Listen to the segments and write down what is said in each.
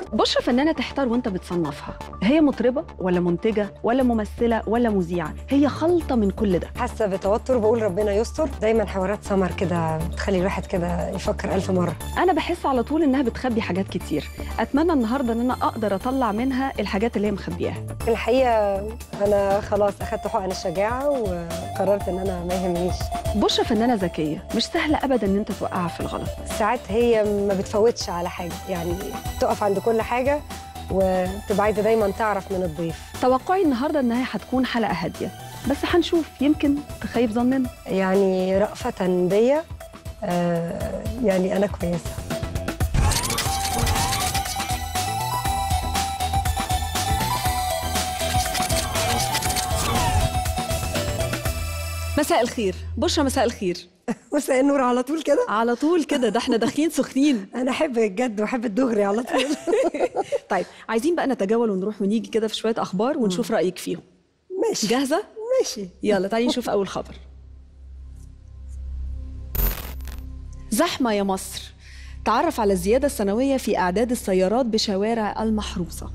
بشرى فنانة تحتار وانت بتصنفها هي مطربة ولا منتجة ولا ممثلة ولا مذيعة هي خلطة من كل ده حاسه بتوتر بقول ربنا يستر دايما حوارات سمر كده بتخلي الواحد كده يفكر ألف مره أنا بحس على طول إنها بتخبي حاجات كتير أتمنى النهاردة إن أنا أقدر أطلع منها الحاجات اللي هي مخبياها الحقيقه انا خلاص اخدت حقن الشجاعه وقررت ان انا ما يهمنيش بشرى فنانة ذكية مش سهلة أبدا إن أنت توقعها في الغلط ساعات هي ما بتفوتش على حاجه يعني تقف عند كل حاجه وتبقى عايزه دايما تعرف من الضيف توقعي النهاردة إن هي هتكون حلقة هادية بس هنشوف يمكن تخيب ظننا يعني رأفة بيا آه يعني انا كويسه مساء الخير بشرى مساء الخير مساء النور على طول كده على طول كده ده احنا داخلين سخنين انا احب الجد واحب الدغري على طول طيب عايزين بقى نتجول ونروح ونيجي كده في شوية أخبار ونشوف رأيك فيهم ماشي جاهزة؟ ماشي يلا تعالي نشوف أول خبر زحمة يا مصر تعرف على الزيادة السنوية في أعداد السيارات بشوارع المحروسة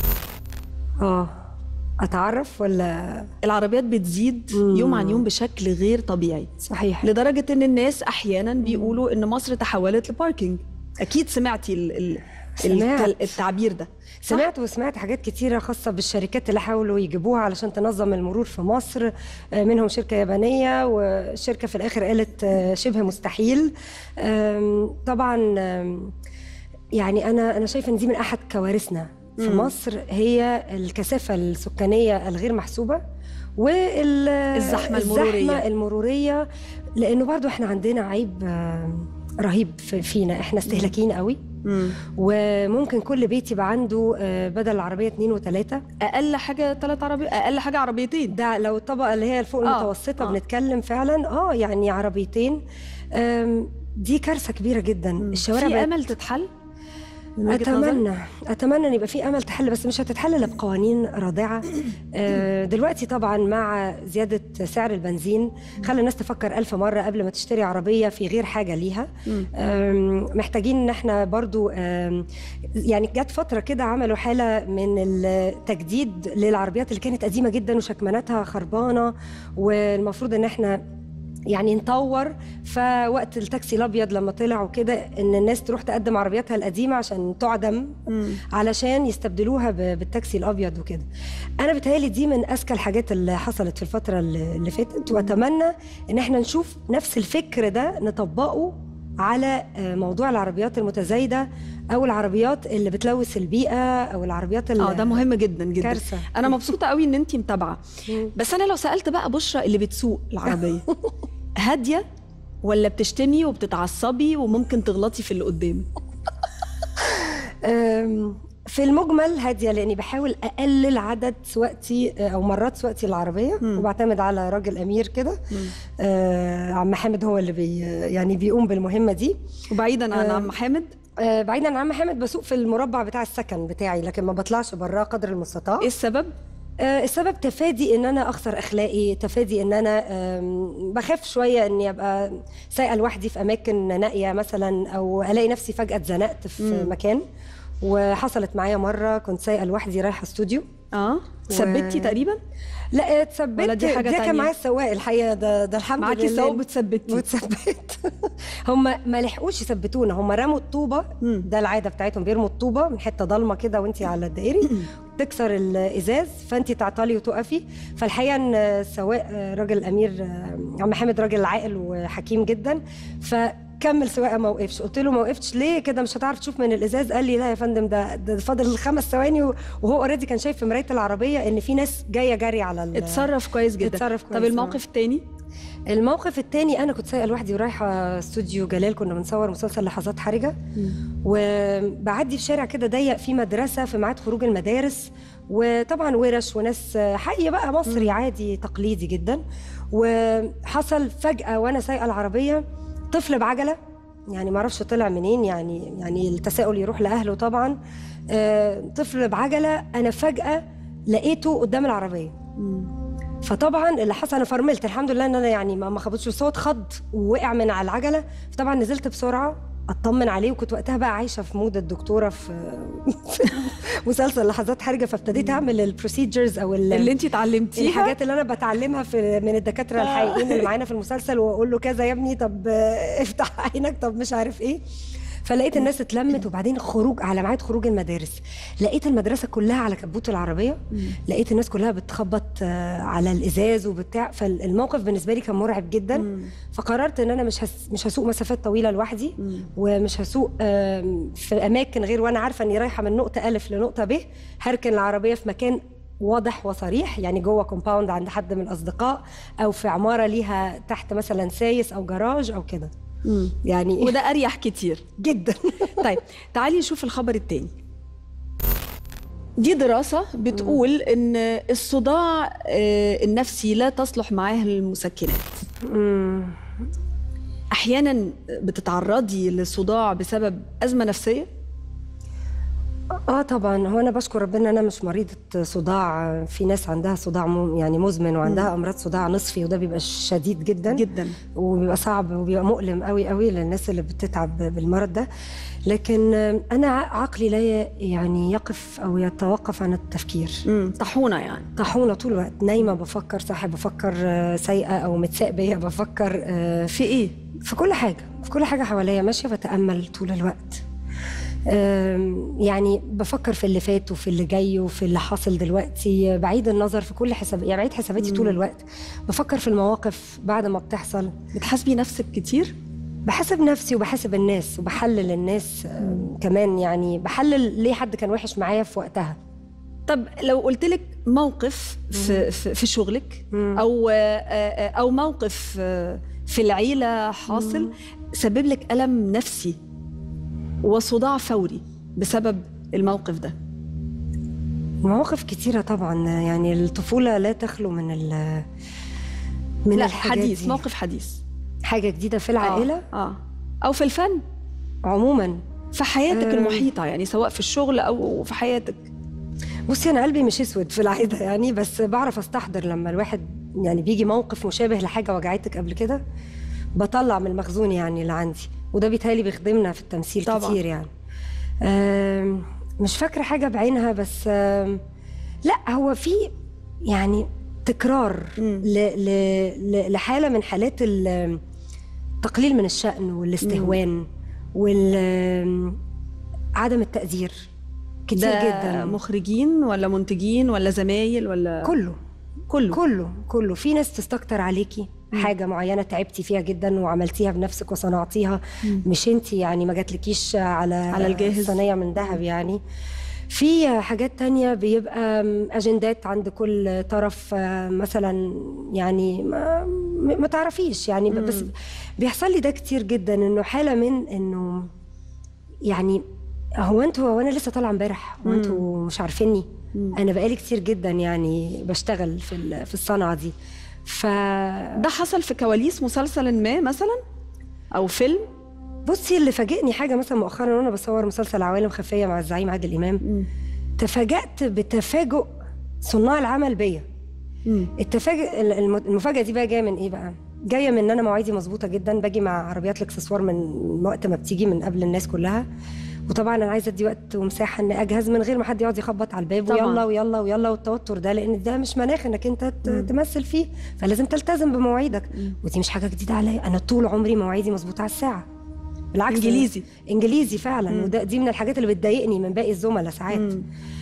اه اتعرف ولا العربيات بتزيد يوم عن يوم بشكل غير طبيعي صحيح لدرجة إن الناس أحيانا بيقولوا إن مصر تحولت لباركينج أكيد سمعتي ال ال سمعت. الت- التعبير ده صح؟ سمعت وسمعت حاجات كتيرة خاصة بالشركات اللي حاولوا يجيبوها علشان تنظم المرور في مصر آه، منهم شركة يابانية والشركة في الآخر قالت آه، شبه مستحيل آم، طبعا آم، يعني أنا أنا شايفة إن دي من أحد كوارثنا في مم. مصر هي الكثافة السكانية الغير محسوبة وال الزحمة المرورية. الزحمة المرورية لأنه برضو إحنا عندنا عيب آم، رهيب في- فينا إحنا استهلاكيين قوي مم. وممكن كل بيت يبقى عنده آه، بدل العربيه اتنين وتلاته أقل حاجة ثلاث عربيات أقل حاجة عربيتين ده لو الطبقه اللي هي الفوق آه، المتوسطه آه. بنتكلم فعلا اه يعني عربيتين آم، دي كارثه كبيره جدا الشوارع في بقت أمل تتحل من وجهة نظرك؟ اتمنى اتمنى ان يبقى في امل تحل بس مش هتتحل الا بقوانين رادعه آه، دلوقتي طبعا مع زياده سعر البنزين خلى الناس تفكر ألف مره قبل ما تشتري عربيه في غير حاجه ليها مم. آم، محتاجين ان احنا برضو آم، يعني جت فتره كده عملوا حاله من التجديد للعربيات اللي كانت قديمه جدا وشكماناتها خربانه والمفروض ان احنا يعني نطور فوقت التاكسي الابيض لما طلع وكده ان الناس تروح تقدم عربياتها القديمه عشان تعدم مم. علشان يستبدلوها ب- بالتاكسي الابيض وكده انا بتهيالي دي من اذكى الحاجات اللي حصلت في الفتره اللي اللي فاتت واتمنى ان احنا نشوف نفس الفكر ده نطبقه على آه، موضوع العربيات المتزايده او العربيات اللي بتلوث البيئه او العربيات اللي اه ده مهم جدا جدا كارثه انا مبسوطه قوي ان انت متابعه مم. بس انا لو سالت بقى بشرى اللي بتسوق العربيه هاديه ولا بتشتمي وبتتعصبي وممكن تغلطي في اللي قدامك أم، في المجمل هاديه لاني بحاول اقلل عدد سواقتي آه، او مرات سواقتي العربيه مم. وبعتمد على راجل امير كده مم. آه عم حامد هو اللي بي يعني بيقوم بالمهمه دي وبعيدا عن آه، عم حامد آه بعيدا عن عم حامد بسوق في المربع بتاع السكن بتاعي لكن ما بطلعش براه قدر المستطاع ايه السبب آه السبب تفادي ان انا اخسر اخلاقي تفادي ان انا آم، بخاف شويه اني ابقى سايقه لوحدي في اماكن نائيه مثلا او الاقي نفسي فجاه اتزنقت في مم. مكان وحصلت معايا مره كنت سايقه لوحدي رايحه استوديو اه ثبتي تقريبا لا اتثبت ولا دي حاجة ده كان تانية؟ معايا السواق الحقيقه ده ده الحمد معاكي لله سواق بتثبتي واتثبت هم ما لحقوش يثبتونا هم رموا الطوبه مم. ده العاده بتاعتهم بيرموا الطوبه من حته ضلمه كده وانت على الدائري تكسر الازاز فانت تعطلي وتقفي فالحقيقه ان السواق آه، راجل امير آه، عم حامد راجل عاقل وحكيم جدا فكمل سواقه ما وقفش قلت له ما وقفتش ليه كده مش هتعرف تشوف من الازاز قال لي لا يا فندم ده, ده فاضل خمس ثواني و- وهو اوريدي كان شايف في مرايه العربيه ان في ناس جايه جري على ال- اتصرف كويس جدا اتصرف طب كويس، آه. الموقف التاني الموقف التاني انا كنت سايقه لوحدي ورايحه استوديو جلال كنا بنصور مسلسل لحظات حرجه وبعدي في شارع كده ضيق فيه مدرسه في ميعاد خروج المدارس وطبعا ورش وناس حي بقى مصري عادي تقليدي جدا وحصل فجاه وانا سايقه العربيه طفل بعجله يعني ما اعرفش طلع منين يعني يعني التساؤل يروح لاهله طبعا آه، طفل بعجله انا فجاه لقيته قدام العربيه فطبعا اللي حصل انا فرملت الحمد لله ان انا يعني ما ما خبطش بس هو اتخض ووقع من على العجله فطبعا نزلت بسرعه اطمن عليه وكنت وقتها بقى عايشه في مود الدكتوره في في مسلسل لحظات حرجه فابتديت اعمل البروسيجرز او ال- اللي انت اتعلمتيها الحاجات اللي انا بتعلمها في من الدكاتره الحقيقيين اللي معانا في المسلسل واقول له كذا يا ابني طب آه، افتح عينك طب مش عارف ايه فلقيت الناس اتلمت وبعدين خروج على ميعاد خروج المدارس لقيت المدرسه كلها على كبوت العربيه لقيت الناس كلها بتخبط آه، على الازاز وبتاع فالموقف بالنسبه لي كان مرعب جدا فقررت ان انا مش هس مش هسوق مسافات طويله لوحدي ومش هسوق آم، في اماكن غير وانا عارفه اني رايحه من نقطه الف لنقطه ب هركن العربيه في مكان واضح وصريح يعني جوه كومباوند عند حد من الاصدقاء او في عماره ليها تحت مثلا سايس او جراج او كده مم. يعني وده اريح كتير جدا طيب تعالي نشوف الخبر التاني دي دراسة بتقول إن الصداع آه، النفسي لا تصلح معاه المسكنات مم. أحيانا بتتعرضي لصداع بسبب أزمة نفسية اه طبعا هو انا بشكر ربنا انا مش مريضه صداع في ناس عندها صداع م- يعني مزمن وعندها امراض صداع نصفي وده بيبقى شديد جدا جدا وبيبقى صعب وبيبقى مؤلم قوي قوي للناس اللي بتتعب بالمرض ده لكن انا عقلي لا ي- يعني يقف او يتوقف عن التفكير مم. طاحونة يعني طاحونه طول الوقت نايمه بفكر صاحي بفكر آه، سايقه او متساق بيا بفكر آه، في إيه؟ في كل حاجة في كل حاجة حواليا ماشية بتأمل طول الوقت أم، يعني بفكر في اللي فات وفي اللي جاي وفي اللي حاصل دلوقتي بعيد النظر في كل حساب يعني بعيد حساباتي طول الوقت بفكر في المواقف بعد ما بتحصل بتحاسبي نفسك كتير؟ بحاسب نفسي وبحاسب الناس وبحلل الناس أم، كمان يعني بحلل ليه حد كان وحش معايا في وقتها طب لو قلت لك موقف في, في, في شغلك مم. أو آه، آه، أو موقف آه، في العيلة حاصل سبب لك ألم نفسي وصداع فوري بسبب الموقف ده مواقف كتيرة طبعا يعني الطفولة لا تخلو من ال من لا الحاجات حديث دي. موقف حديث حاجة جديدة في العائلة آه. آه. أو في الفن عموما في حياتك آه. المحيطة يعني سواء في الشغل أو في حياتك بصي انا قلبي مش اسود في العاده يعني بس بعرف استحضر لما الواحد يعني بيجي موقف مشابه لحاجه وجعتك قبل كده بطلع من المخزون يعني اللي عندي وده بيتهيألي بيخدمنا في التمثيل طبعاً. طبعا. كتير يعني آم، مش فاكره حاجه بعينها بس آم، لا هو في يعني تكرار مم. ل ل ل لحاله من حالات ال- التقليل من الشأن والاستهوان وال عدم التقدير كتير ده جدا مخرجين ولا منتجين ولا زمايل ولا كله كله كله كله في ناس تستكتر عليكي حاجه معينه تعبتي فيها جدا وعملتيها بنفسك وصنعتيها مش انت يعني ما جاتلكيش على على الجاهز. صينيه من ذهب يعني في حاجات تانية بيبقى أجندات عند كل طرف آه، مثلا يعني ما, ما تعرفيش يعني مم. بس بيحصل لي ده كتير جدا انه حالة من انه يعني هو انتوا هو انا لسه طالعه امبارح هو انتوا مش عارفيني مم. انا بقالي كتير جدا يعني بشتغل في ال- في الصنعه دي ف ده حصل في كواليس مسلسل ما مثلا أو فيلم بصي اللي فاجئني حاجه مثلا مؤخرا وانا بصور مسلسل عوالم خفيه مع الزعيم عادل امام تفاجأت بتفاجؤ صناع العمل بيا مم. التفاجئ الم- المفاجاه دي بقى جايه من ايه بقى جايه من ان انا مواعيدي مظبوطه جدا باجي مع عربيات الاكسسوار من وقت ما بتيجي من قبل الناس كلها وطبعا انا عايزه ادي وقت ومساحه ان اجهز من غير ما حد يقعد يخبط على الباب طبعاً. ويلا ويلا ويلا والتوتر ده لان ده مش مناخ انك انت ت- مم. تمثل فيه فلازم تلتزم بمواعيدك مم. ودي مش حاجه جديده عليا انا طول عمري مواعيدي مظبوطه على الساعه بالعكس إنجليزي. انجليزي فعلا مم. وده دي من الحاجات اللي بتضايقني من باقي الزملاء ساعات مم.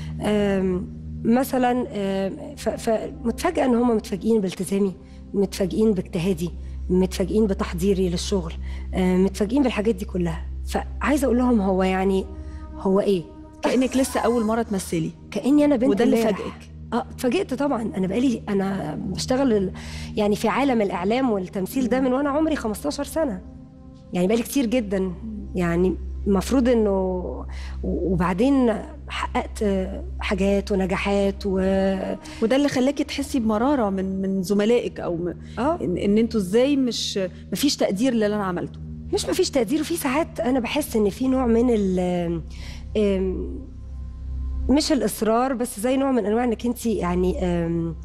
آم، مثلا آم، ف- فمتفاجئه ان هم متفاجئين بالتزامي متفاجئين باجتهادي متفاجئين بتحضيري للشغل آم، متفاجئين بالحاجات دي كلها فعايزه اقول لهم هو يعني هو ايه كأنك لسه أول مرة تمثلي كاني انا بنت وده اللي امبارح. فاجئك. اه اتفاجئت طبعا انا بقالي انا بشتغل ال- يعني في عالم الاعلام والتمثيل ده من وانا عمري 15 سنه يعني بقالي كتير جدا يعني المفروض انه و- وبعدين حققت حاجات ونجاحات و وده اللي خلاكي تحسي بمرارة من من زملائك أو م... اه إن, إن أنتوا إزاي مش مفيش تقدير للي أنا عملته مش مفيش تقدير وفي ساعات انا بحس ان في نوع من ال آم، مش الاصرار بس زي نوع من انواع انك انت يعني آم،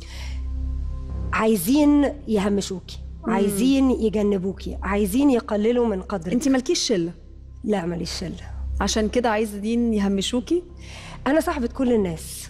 عايزين يهمشوكي عايزين يجنبوكي عايزين يقللوا من قدرك أنت مالكيش شلة لا ماليش شله عشان كده عايزين يهمشوكي انا صاحبه كل الناس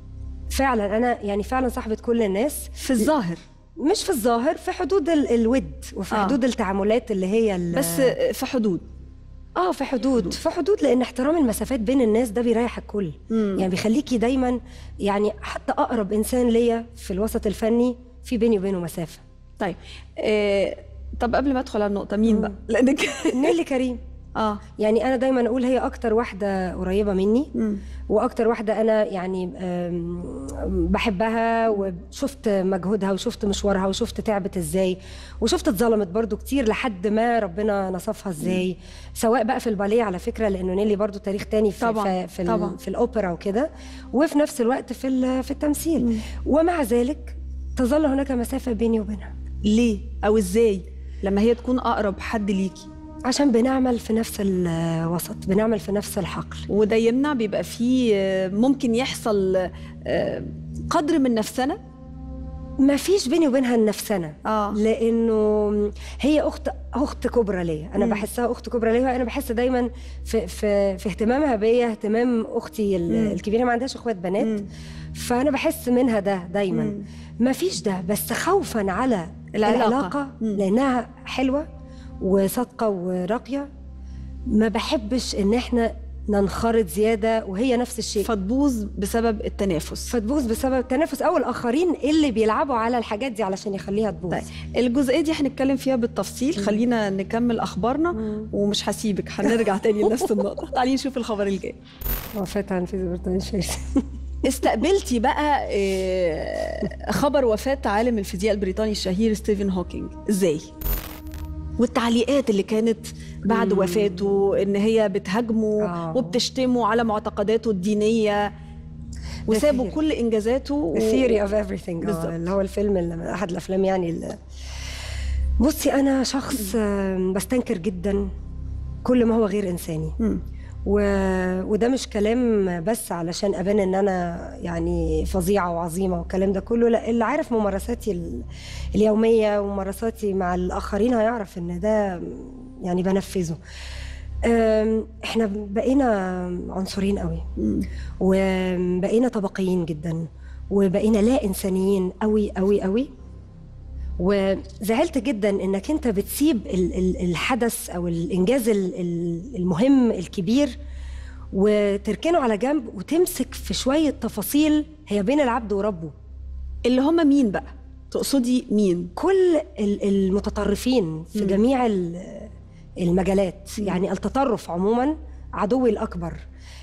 فعلا انا يعني فعلا صاحبه كل الناس في الظاهر مش في الظاهر في حدود ال- الود وفي آه. حدود التعاملات اللي هي ال- بس في حدود اه في حدود في حدود لان احترام المسافات بين الناس ده بيريح الكل مم. يعني بيخليكي دايما يعني حتى اقرب انسان ليا في الوسط الفني في بيني وبينه مسافه طيب آه طب قبل ما ادخل على النقطه مين بقى لانك نيلي كريم اه يعني انا دايما اقول هي اكتر واحده قريبه مني مم. واكتر واحده انا يعني أم، بحبها وشفت مجهودها وشفت مشوارها وشفت تعبت ازاي وشفت اتظلمت برضو كتير لحد ما ربنا نصفها ازاي سواء بقى في الباليه على فكره لانه نيلي برضو تاريخ تاني في طبعاً، في, في, طبعاً. ال- في الاوبرا وكده وفي نفس الوقت في ال- في التمثيل ومع ذلك تظل هناك مسافه بيني وبينها ليه او ازاي لما هي تكون اقرب حد ليكي عشان بنعمل في نفس الوسط بنعمل في نفس الحقل وده يمنع بيبقى فيه آه، ممكن يحصل آه، قدر من نفسنا ما فيش بيني وبينها النفسنه اه لانه هي اخت اخت كبرى ليا انا مم. بحسها اخت كبرى ليا انا بحس دايما في في, في اهتمامها بيا اهتمام اختي ال- مم. الكبيره ما عندهاش اخوات بنات مم. فانا بحس منها ده دايما مم. ما فيش ده بس خوفا على العلاقة. العلاقه مم. لانها حلوه وصادقه وراقيه ما بحبش ان احنا ننخرط زياده وهي نفس الشيء فتبوظ بسبب التنافس فتبوظ بسبب التنافس او الاخرين اللي بيلعبوا على الحاجات دي علشان يخليها تبوظ طيب الجزئيه دي هنتكلم فيها بالتفصيل خلينا نكمل اخبارنا مم. ومش هسيبك هنرجع تاني لنفس النقطه تعالي نشوف الخبر الجاي وفاة عن في بريطانيا الشمس استقبلتي بقى آه، خبر وفاة عالم الفيزياء البريطاني الشهير ستيفن هوكينج ازاي والتعليقات اللي كانت بعد مم. وفاته ان هي بتهاجمه آه. وبتشتمه على معتقداته الدينيه وسابوا theory. كل انجازاته و... The Theory of Everything بالظبط. آه، اللي هو الفيلم اللي احد الافلام يعني اللي بصي انا شخص آم، بستنكر جدا كل ما هو غير انساني مم. و... وده مش كلام بس علشان ابان ان انا يعني فظيعه وعظيمه والكلام ده كله لا اللي عارف ممارساتي ال... اليوميه وممارساتي مع الاخرين هيعرف ان ده يعني بنفذه أم، احنا بقينا عنصريين قوي مم. وبقينا طبقيين جدا وبقينا لا انسانيين قوي قوي قوي وزعلت جدا انك انت بتسيب ال- ال- الحدث او الانجاز ال- ال- المهم الكبير وتركنه على جنب وتمسك في شويه تفاصيل هي بين العبد وربه اللي هم مين بقى تقصدي مين كل ال- المتطرفين في مم. جميع ال- المجالات يعني التطرف عموما عدوي الاكبر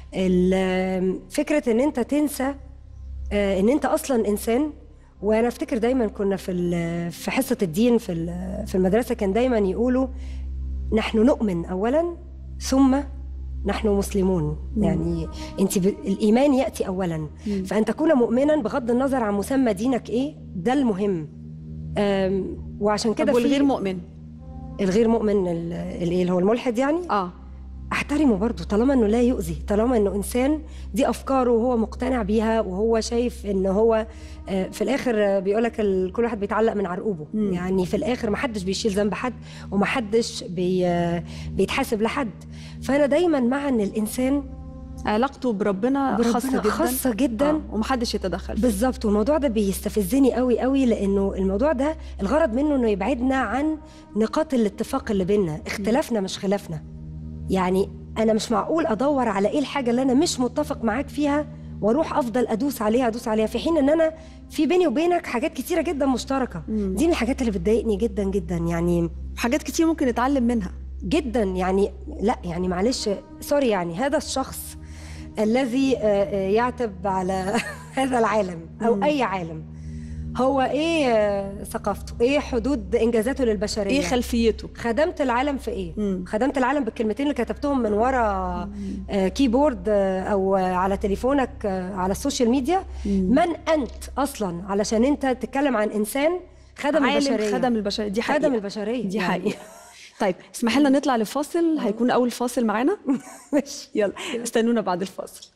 ال- فكره ان انت تنسى آه، ان انت اصلا انسان وانا افتكر دايما كنا في ال- في حصه الدين في ال- في المدرسه كان دايما يقولوا نحن نؤمن اولا ثم نحن مسلمون مم. يعني انت ب... الايمان ياتي اولا مم. فان تكون مؤمنا بغض النظر عن مسمى دينك ايه ده المهم أم، وعشان كده طب في والغير مؤمن الغير مؤمن ال- الايه اللي هو الملحد يعني اه احترمه برضه طالما انه لا يؤذي طالما انه انسان دي افكاره وهو مقتنع بيها وهو شايف ان هو آه، في الاخر بيقول لك كل واحد بيتعلق من عرقوبه مم. يعني في الاخر ما حدش بيشيل ذنب حد وما حدش بي آه، بيتحاسب لحد فانا دايما مع ان الانسان علاقته بربنا, بربنا خاصه جدا خاصه جدا آه. ومحدش يتدخل فيه. بالظبط والموضوع ده بيستفزني قوي قوي لانه الموضوع ده الغرض منه انه يبعدنا عن نقاط الاتفاق اللي بيننا اختلافنا مش خلافنا يعني انا مش معقول ادور على ايه الحاجه اللي انا مش متفق معاك فيها واروح افضل ادوس عليها ادوس عليها في حين ان انا في بيني وبينك حاجات كتيره جدا مشتركه مم. دي من الحاجات اللي بتضايقني جدا جدا يعني حاجات كتير ممكن نتعلم منها جدا يعني لا يعني معلش سوري يعني هذا الشخص الذي آه، آه، يعتب على هذا العالم او مم. اي عالم هو ايه آه، ثقافته ايه حدود انجازاته للبشريه ايه خلفيته خدمت العالم في ايه مم. خدمت العالم بالكلمتين اللي كتبتهم من ورا آه، كيبورد آه، او آه، على تليفونك آه، على السوشيال ميديا مم. من انت اصلا علشان انت تتكلم عن انسان خدم عالم البشريه خدم البشريه دي حقيقة خدم البشريه دي يعني. حقيقة طيب اسمح لنا نطلع لفاصل هيكون اول فاصل معانا ماشي يلا استنونا بعد الفاصل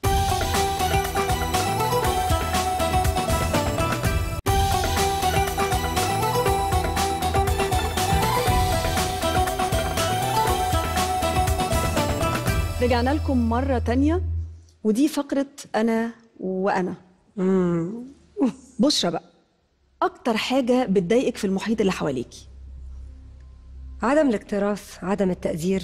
رجعنا لكم مرة تانية ودي فقرة أنا وأنا مم. بشرى بقى أكتر حاجة بتضايقك في المحيط اللي حواليكي عدم الاكتراث عدم التقدير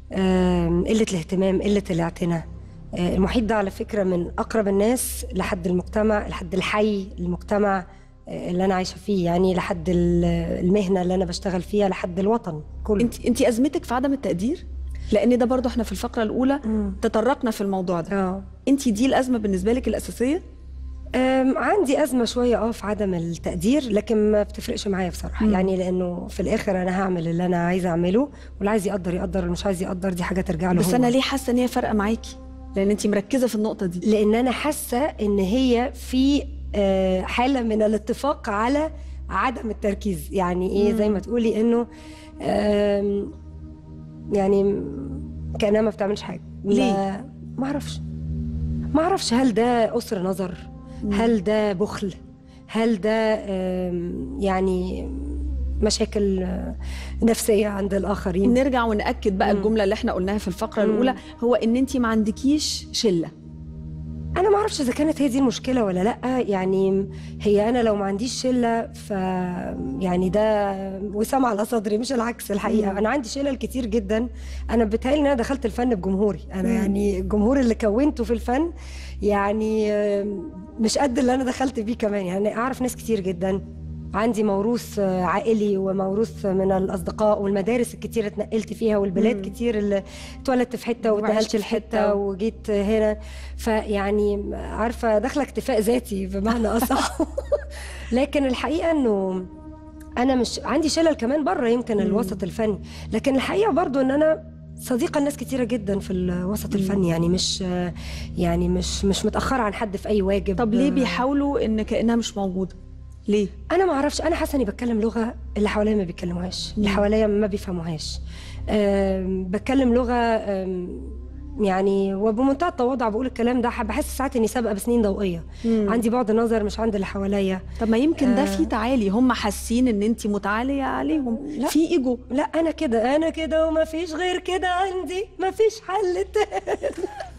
آم، قلة الاهتمام قلة الاعتناء آه، المحيط ده على فكرة من أقرب الناس لحد المجتمع لحد الحي المجتمع آه، اللي أنا عايشة فيه يعني لحد ال- المهنة اللي أنا بشتغل فيها لحد الوطن كله انت انت أزمتك في عدم التقدير لأن ده برضو احنا في الفقرة الأولى مم. تطرقنا في الموضوع ده اه انت دي الأزمة بالنسبة لك الأساسية أم، عندي أزمة شوية اه في عدم التقدير لكن ما بتفرقش معايا بصراحة مم. يعني لأنه في الآخر أنا هعمل اللي أنا عايزة أعمله واللي عايز يقدر يقدر واللي مش عايز يقدر دي حاجة ترجع له بس هو. أنا ليه حاسة إن هي فارقة معاكي لأن انت مركزة في النقطة دي لان انا حاسه ان هي في آه، حاله من الاتفاق على عدم التركيز يعني ايه زي ما تقولي انه آم، يعني م- كانها ما بتعملش حاجه ليه؟ ما- ما اعرفش ما اعرفش هل ده قصر نظر هل ده بخل هل ده آم، يعني مشاكل آه، نفسيه عند الاخرين نرجع ونأكد بقى مم. الجملة اللي احنا قلناها في الفقرة مم. الأولى هو إن انت ما عندكيش شلة انا ما اعرفش اذا كانت هي دي المشكله ولا لا يعني هي انا لو ما عنديش شله ف يعني ده وسام على صدري مش العكس الحقيقه مم. انا عندي شلل كتير جدا انا بتهيألي ان انا دخلت الفن بجمهوري انا مم. يعني الجمهور اللي كونته في الفن يعني آم، مش قد اللي انا دخلت بيه كمان يعني اعرف ناس كتير جدا عندي موروث آه، عائلي وموروث من الاصدقاء والمدارس الكتير اتنقلت فيها والبلاد مم. كتير اللي اتولدت في حته وعشت واتنقلت في في حته حتة. وجيت هنا فيعني عارفه داخله اكتفاء ذاتي بمعنى اصح لكن الحقيقه انه انا مش عندي شلل كمان بره يمكن مم. الوسط الفني لكن الحقيقه برضو ان انا صديقه لناس كتيره جدا في الوسط مم. الفني يعني مش يعني مش مش متاخره عن حد في اي واجب طب ليه بيحاولوا إن كأنها مش موجودة ليه انا ما اعرفش انا حاسه اني بتكلم لغه اللي حواليا ما بيتكلموهاش اللي مم. حواليا ما بيفهموهاش أم، بتكلم لغه أم، يعني وبمنتهى التواضع بقول الكلام ده بحس ساعات اني سابقه بسنين ضوئيه مم. عندي بعد نظر مش عند اللي حواليا طب ما يمكن ده آه. في تعالي هم حاسين ان انت متعاليه عليهم لا. في ايجو لا انا كده انا كده وما فيش غير كده عندي ما فيش حل تاني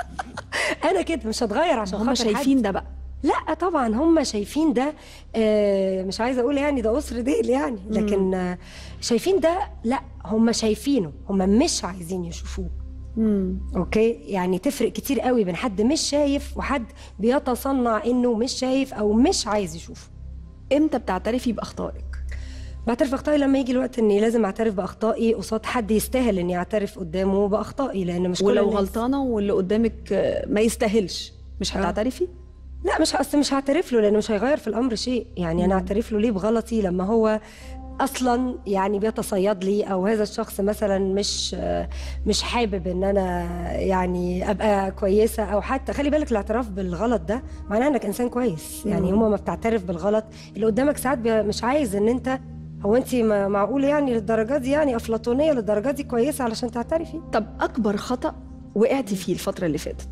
انا كده مش هتغير عشان هم خاطر حد. شايفين ده بقى لا طبعا هم شايفين ده آه، مش عايزه اقول يعني ده قصر ديل يعني لكن آه، شايفين ده لا هم شايفينه هم مش عايزين يشوفوه مم. اوكي يعني تفرق كتير قوي بين حد مش شايف وحد بيتصنع انه مش شايف او مش عايز يشوفه امتى بتعترفي باخطائك بعترف باخطائي لما يجي الوقت اني لازم اعترف باخطائي قصاد حد يستاهل اني اعترف قدامه باخطائي لان مش كل ولو الناس- غلطانه واللي قدامك آه، ما يستاهلش مش آه. هتعترفي لا مش اصل مش هعترف له لانه مش هيغير في الامر شيء يعني انا مم. اعترف له ليه بغلطي لما هو اصلا يعني بيتصيد لي او هذا الشخص مثلا مش مش حابب ان انا يعني ابقى كويسه او حتى خلي بالك الاعتراف بالغلط ده معناه انك انسان كويس يعني مم. هما ما بتعترف بالغلط اللي قدامك ساعات بي- مش عايز ان انت هو انت ما- معقول يعني للدرجه دي يعني افلاطونيه للدرجه دي كويسه علشان تعترفي طب اكبر خطا وقعتي فيه الفتره اللي فاتت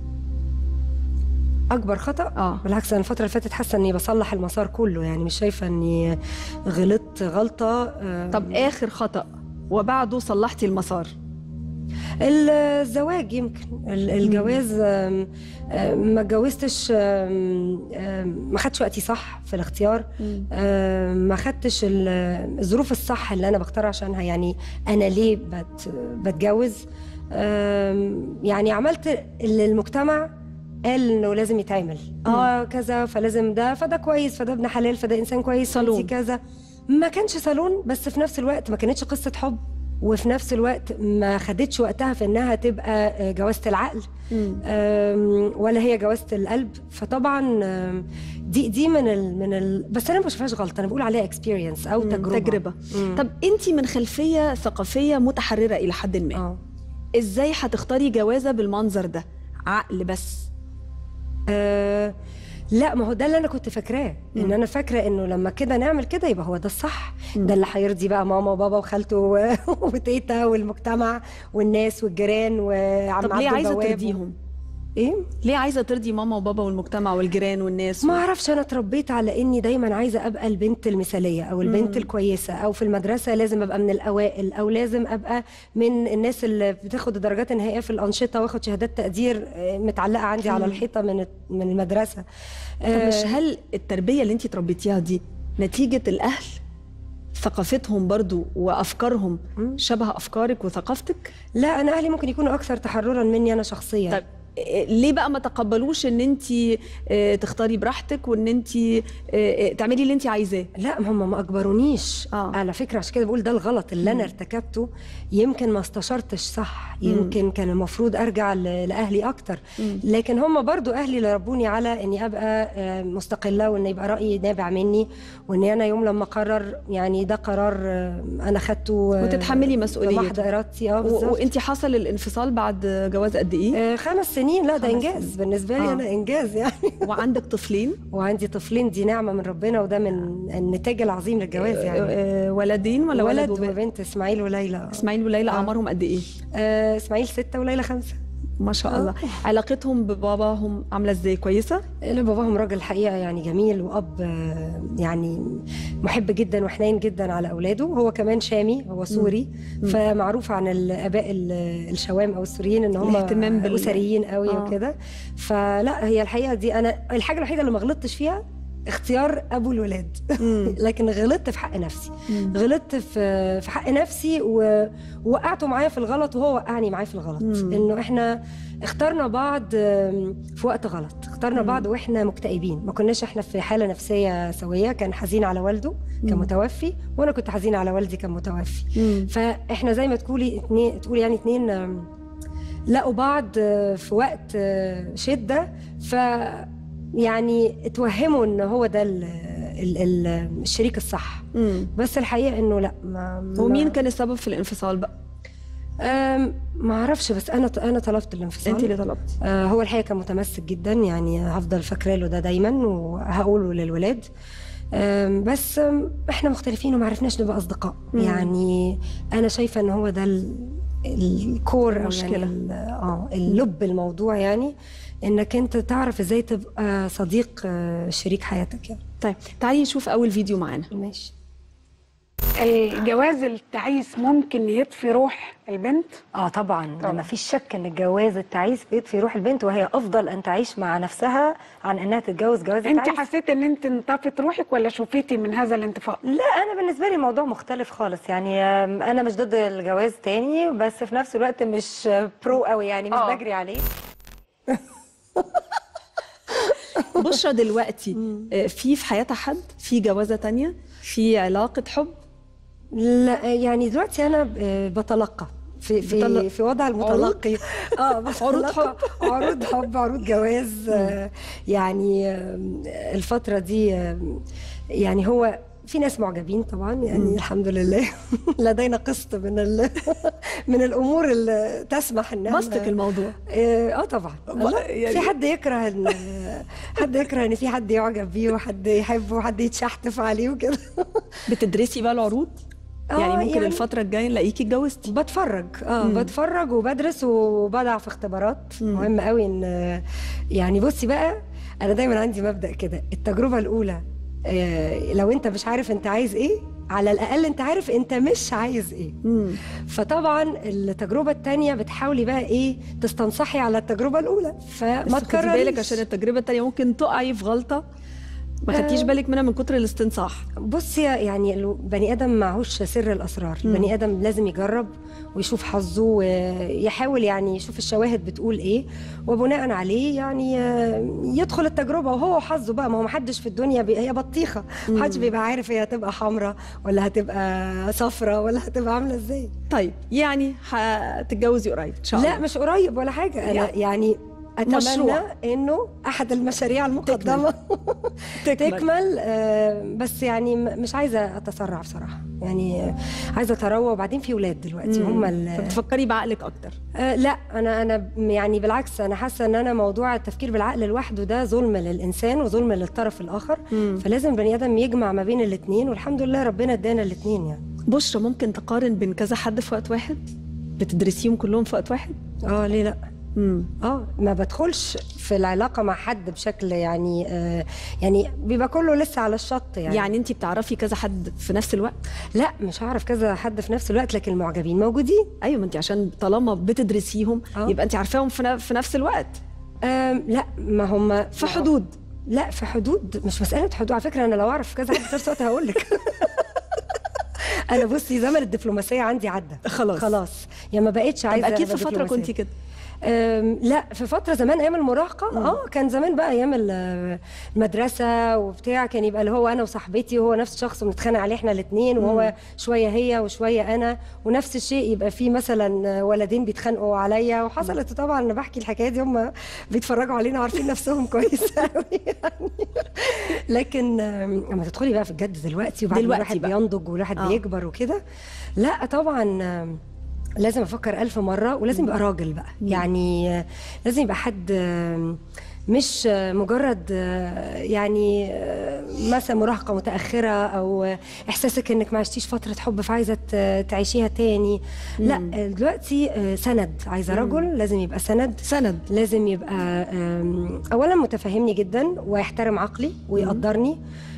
اكبر خطا اه بالعكس انا الفتره اللي فاتت حاسه اني بصلح المسار كله يعني مش شايفه اني غلطت غلطه آم، طب اخر خطا وبعده صلحتي المسار الزواج يمكن ال- الجواز آم، آم، ما اتجوزتش آم، آم، ما خدتش وقتي صح في الاختيار آم، ما خدتش ال- الظروف الصح اللي انا بختار عشانها يعني انا ليه بت بتجوز آم، يعني عملت اللي المجتمع قال انه لازم يتعمل اه كذا فلازم ده فده كويس فده ابن حلال فده انسان كويس صالون. فانتي كذا ما كانش صالون بس في نفس الوقت ما كانتش قصه حب وفي نفس الوقت ما خدتش وقتها في انها تبقى آه، جوازة العقل مم. أم، ولا هي جوازة القلب فطبعا أم، دي دي من ال من ال بس انا ما بشوفهاش غلط انا بقول عليها اكسبيرينس او مم، تجربه تجربه مم. طب انت من خلفيه ثقافيه متحرره الى حد ما اه ازاي هتختاري جوازه بالمنظر ده عقل بس آه، لا ما هو ده اللي انا كنت فاكراه ان مم. انا فاكره انه لما كده نعمل كده يبقى هو ده الصح مم. ده اللي هيرضي بقى ماما وبابا وخالته و- وتيتا والمجتمع والناس والجيران وعم طب عبد ليه عايزه البواب. ترضيهم ايه ليه عايزه ترضي ماما وبابا والمجتمع والجيران والناس ما اعرفش انا اتربيت على اني دايما عايزه ابقى البنت المثاليه او البنت الكويسه او في المدرسه لازم ابقى من الاوائل او لازم ابقى من الناس اللي بتاخد الدرجات النهائيه في الانشطه واخد شهادات تقدير آه، متعلقه عندي على الحيطه من من المدرسه طب مش هل التربيه اللي انت تربيتيها دي نتيجه الاهل ثقافتهم برضو وافكارهم شبه افكارك وثقافتك لا انا اهلي ممكن يكونوا اكثر تحررا مني انا شخصيا طيب إيه- ليه بقى ما تقبلوش ان انت آه، تختاري براحتك وان انت آه، آه، تعملي اللي انت عايزاه لا هم ما اجبرونيش آه. على فكره عشان كده بقول ده الغلط اللي انا ارتكبته يمكن ما استشرتش صح يمكن كان المفروض ارجع ل- لاهلي اكتر لكن هم برضو اهلي اللي ربوني على اني ابقى آه، مستقله وان يبقى رايي نابع مني وان انا يوم لما اقرر يعني ده قرار آه، انا خدته آه، وتتحملي مسؤوليته. بمحض ارادتي اه بالظبط وانت حصل الانفصال بعد جواز قد ايه آه، خمس سنين لا ده خمس انجاز سنين. بالنسبه لي آه. انا انجاز يعني وعندك طفلين وعندي طفلين دي نعمه من ربنا وده من النتاج العظيم للجواز يعني آه، ولدين ولا ولد, ولد وبنت وبنت اسماعيل وليلى اسماعيل وليلى اعمارهم قد ايه آه، اسماعيل ستة وليلى خمسة ما شاء الله علاقتهم بباباهم عامله ازاي كويسه لا باباهم راجل الحقيقة يعني جميل وأب آه، يعني محب جدا وحنين جدا على أولاده هو كمان شامي هو سوري فمعروف عن الآباء ال- الشوام أو السوريين إن هم الاهتمام بال- أسريين قوي آه. وكده فلا هي الحقيقة دي أنا الحاجة الوحيدة اللي ما غلطتش فيها اختيار ابو الولاد لكن غلطت في حق نفسي غلطت في في حق نفسي و- ووقعته معايا في الغلط وهو وقعني معايا في الغلط انه احنا اخترنا بعض آم، في وقت غلط اخترنا بعض واحنا مكتئبين ما كناش احنا في حاله نفسيه سويه كان حزين على والده كان متوفي وانا كنت حزينه على والدي كان متوفي مم. فاحنا زي ما تقولي اتنين تقولي يعني اتنين آم، لقوا بعض آه، في وقت آه، شده ف يعني اتوهموا ان هو ده ال- ال- ال- الشريك الصح مم. بس الحقيقه انه لا ما ومين ما- كان السبب في الانفصال بقى أم، ما اعرفش بس انا انا طلبت الانفصال انت اللي طلبتي آه، هو الحقيقه كان متمسك جدا يعني هفضل فاكره له ده دايما وهقوله للولاد آم، بس آم، احنا مختلفين وما عرفناش نبقى اصدقاء مم. يعني انا شايفه ان هو ده ال- الكور او يعني المشكلة. ال- اه اللب الموضوع يعني انك انت تعرف ازاي تبقى صديق آه، شريك حياتك يعني طيب تعالي نشوف اول فيديو معانا ماشي آه، جواز التعيس ممكن يطفي روح البنت اه طبعا, طبعا. طبعاً. ما فيش شك ان الجواز التعيس بيطفي روح البنت وهي افضل ان تعيش مع نفسها عن انها تتجوز جواز انت التعيس حسيت ان انت انطفت روحك ولا شفيتي من هذا الانطفاء لا انا بالنسبه لي الموضوع مختلف خالص يعني آم، انا مش ضد الجواز تاني بس في نفس الوقت مش برو قوي يعني مش آه. بجري عليه بشرى دلوقتي آه، في في حياتها حد في جوازه تانية في علاقه حب لا يعني دلوقتي انا ب- بتلقى في بتل- في في وضع المتلقي اه عروض بتلقى عروض حب عروض جواز آه يعني آم، الفتره دي آم، يعني هو في ناس معجبين طبعا يعني الحمد لله لدينا قسط من ال من الامور اللي تسمح انها بسطك الموضوع اه آه طبعا الله، يعني- في حد يكره ان حد يكره ان في حد يعجب بيه وحد يحبه وحد يتشحتف عليه وكده بتدرسي بقى العروض آه، يعني ممكن يعني- الفتره الجايه نلاقيكي اتجوزتي بتفرج اه بتفرج وبدرس وبضع في اختبارات مهم قوي ان يعني بصي بقى انا دايما عندي مبدا كده التجربه الاولى آه، لو انت مش عارف انت عايز ايه على الاقل انت عارف انت مش عايز ايه مم. فطبعا التجربه الثانيه بتحاولي بقى ايه تستنصحي على التجربه الاولى فما بس خدي بالك تكرريش عشان التجربه التانية ممكن تقعي في غلطه ما خدتيش بالك منها من كتر الاستنصاح بصي يعني البني ادم معهوش سر الاسرار البني ادم لازم يجرب ويشوف حظه ويحاول يعني يشوف الشواهد بتقول ايه وبناء عليه يعني آه، يدخل التجربه وهو حظه بقى ما هو محدش في الدنيا بي... هي بطيخه محدش بيبقى عارف هي هتبقى حمراء ولا هتبقى صفراء ولا هتبقى عامله ازاي طيب يعني هتتجوزي قريب ان شاء الله لا مش قريب ولا حاجه انا يعني يعني اتمنى مشروع. انه احد المشاريع المقدمه تكمل. تكمل آه، بس يعني م- مش عايزه اتسرع بصراحه يعني آه، عايزه اتروى وبعدين في ولاد دلوقتي هم ال- فبتفكري بعقلك اكتر آه، لا انا انا ب- يعني بالعكس انا حاسه ان انا موضوع التفكير بالعقل لوحده ده ظلم للانسان وظلم للطرف الاخر فلازم البني ادم يجمع ما بين الاثنين والحمد لله ربنا ادانا الاثنين يعني بشرى ممكن تقارن بين كذا حد في وقت واحد بتدرسيهم كلهم في وقت واحد اه ليه لا مم. اه ما بدخلش في العلاقه مع حد بشكل يعني آه يعني بيبقى كله لسه على الشط يعني, يعني انت بتعرفي كذا حد في نفس الوقت لا مش هعرف كذا حد في نفس الوقت لكن المعجبين موجودين ايوه ما انت عشان طالما بتدرسيهم آه. يبقى انت عارفاهم في ن- في نفس الوقت آم لا ما هم في حدود لا في حدود مش مساله حدود على فكره انا لو اعرف كذا حد في نفس الوقت هقول لك انا بصي زمن الدبلوماسيه عندي عدى خلاص. خلاص يعني ما بقتش طب عايزه اكيد في أبقى فتره دبلوماسية. كنت كده أم، لا في فتره زمان ايام المراهقه اه كان زمان بقى ايام ال- المدرسه وبتاع كان يبقى اللي هو انا وصاحبتي وهو نفس الشخص ونتخانق عليه احنا الاثنين وهو شويه هي وشويه انا ونفس الشيء يبقى في مثلا ولدين بيتخانقوا عليا وحصلت طبعا انا بحكي الحكايه دي هم بيتفرجوا علينا عارفين نفسهم كويس قوي يعني لكن أم، لما تدخلي بقى في الجد دلوقتي وبعد ما دلوقتي الواحد بقى. بينضج والواحد آه. بيكبر وكده لا طبعا أم، لازم افكر ألف مره ولازم يبقى راجل بقى يعني آه، لازم يبقى حد آه، مش آه، مجرد آه، يعني آه، مثلا مراهقه متاخره او آه، احساسك انك ما عشتيش فتره حب فعايزه ت- تعيشيها تاني لا آه، دلوقتي آه، سند عايزه رجل لازم يبقى سند سند لازم يبقى آم، اولا متفهمني جدا ويحترم عقلي ويقدرني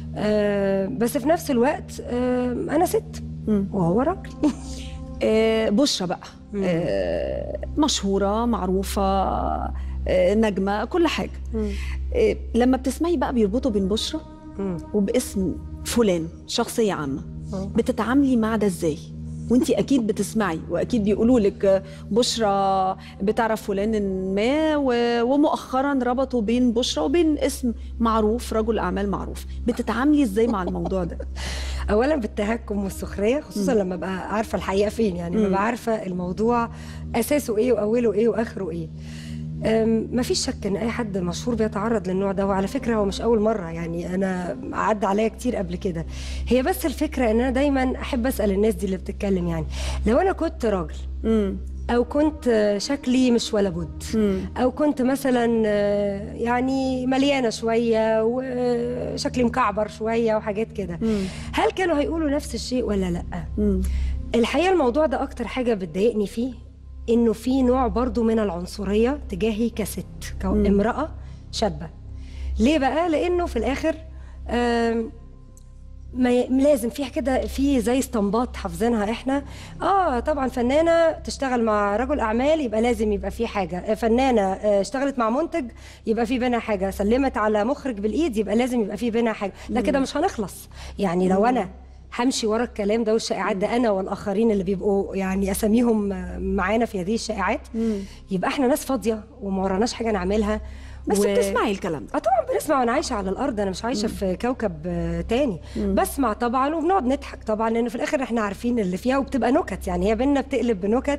آه، بس في نفس الوقت آم، انا ست مم. وهو راجل آه، بشرى بقى آه، مشهورة معروفة آه، نجمة كل حاجة آه، لما بتسمعي بقى بيربطوا بين بشرى مم. وباسم فلان شخصية عامة مم. بتتعاملي مع ده ازاي؟ وانتي اكيد بتسمعي واكيد بيقولوا لك آه، بشرى بتعرف فلان ما و- ومؤخرا ربطوا بين بشرى وبين اسم معروف رجل اعمال معروف بتتعاملي ازاي مع الموضوع ده؟ اولا بالتهكم والسخريه خصوصا لما ابقى عارفه الحقيقه فين يعني مم. ببقى عارفه الموضوع اساسه ايه واوله ايه واخره ايه ما فيش شك ان اي حد مشهور بيتعرض للنوع ده وعلى فكره هو مش اول مره يعني انا عدى عليا كتير قبل كده هي بس الفكره ان انا دايما احب اسال الناس دي اللي بتتكلم يعني لو انا كنت راجل امم او كنت شكلي مش ولا بد مم. او كنت مثلا آه، يعني مليانه شويه وشكلي مكعبر شويه وحاجات كده مم. هل كانوا هيقولوا نفس الشيء ولا لا مم. الحقيقه الموضوع ده اكتر حاجه بتضايقني فيه انه في نوع برضو من العنصريه تجاهي كست كامراه شابه ليه بقى لانه في الاخر آم، ما ي- لازم في كده في زي اسطمبات حافظينها احنا اه طبعا فنانه تشتغل مع رجل اعمال يبقى لازم يبقى في حاجه آه، فنانه آه، اشتغلت مع منتج يبقى في بينها حاجه سلمت على مخرج بالايد يبقى لازم يبقى في بينها حاجه لا كده مش هنخلص يعني لو انا همشي ورا الكلام ده والشائعات ده انا والاخرين اللي بيبقوا يعني اساميهم آه، معانا في هذه الشائعات مم. يبقى احنا ناس فاضيه وما وراناش حاجه نعملها بس و- بتسمعي الكلام ده اه طبعا بنسمع وانا عايشه على الارض انا مش عايشه في كوكب آه، تاني بسمع طبعا وبنقعد نضحك طبعا لان في الاخر احنا عارفين اللي فيها وبتبقى نكت يعني هي بينا بتقلب بنكت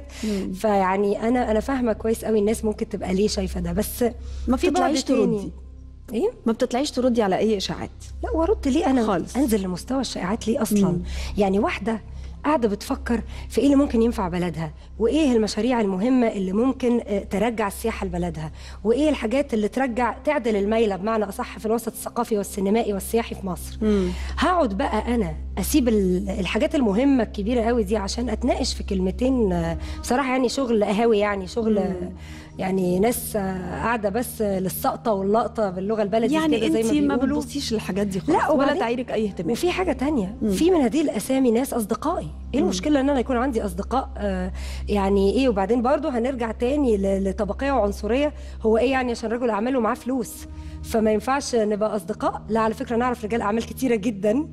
فيعني انا انا فاهمه كويس قوي الناس ممكن تبقى ليه شايفه ده بس ما في بعد بتطلعيش تاني. تردي ايه ما بتطلعيش تردي على اي اشاعات لا وارد ليه انا خالص. انزل لمستوى الشائعات ليه اصلا مم. يعني واحده قاعده بتفكر في ايه اللي ممكن ينفع بلدها وايه المشاريع المهمه اللي ممكن آه، ترجع السياحه لبلدها وايه الحاجات اللي ترجع تعدل الميله بمعنى اصح في الوسط الثقافي والسينمائي والسياحي في مصر مم. هقعد بقى انا اسيب ال- الحاجات المهمه الكبيره قوي دي عشان اتناقش في كلمتين آه، بصراحه يعني شغل قهاوي يعني شغل آه، يعني ناس آه، قاعده بس آه، للسقطه واللقطه باللغه البلدي يعني كده زي انت ما ما بيقولوا بتبصيش للحاجات دي لا، خالص ولا وبعدين- تعيرك اي اهتمام وفي حاجة تانية في من هذه الأسامي ناس أصدقائي إيه المشكلة إن أنا يكون عندي أصدقاء آه يعني إيه وبعدين برضو هنرجع تاني ل- لطبقية وعنصرية هو إيه يعني عشان رجل أعمال ومعاه فلوس فما ينفعش نبقى أصدقاء لا على فكرة نعرف رجال أعمال كتيرة جدا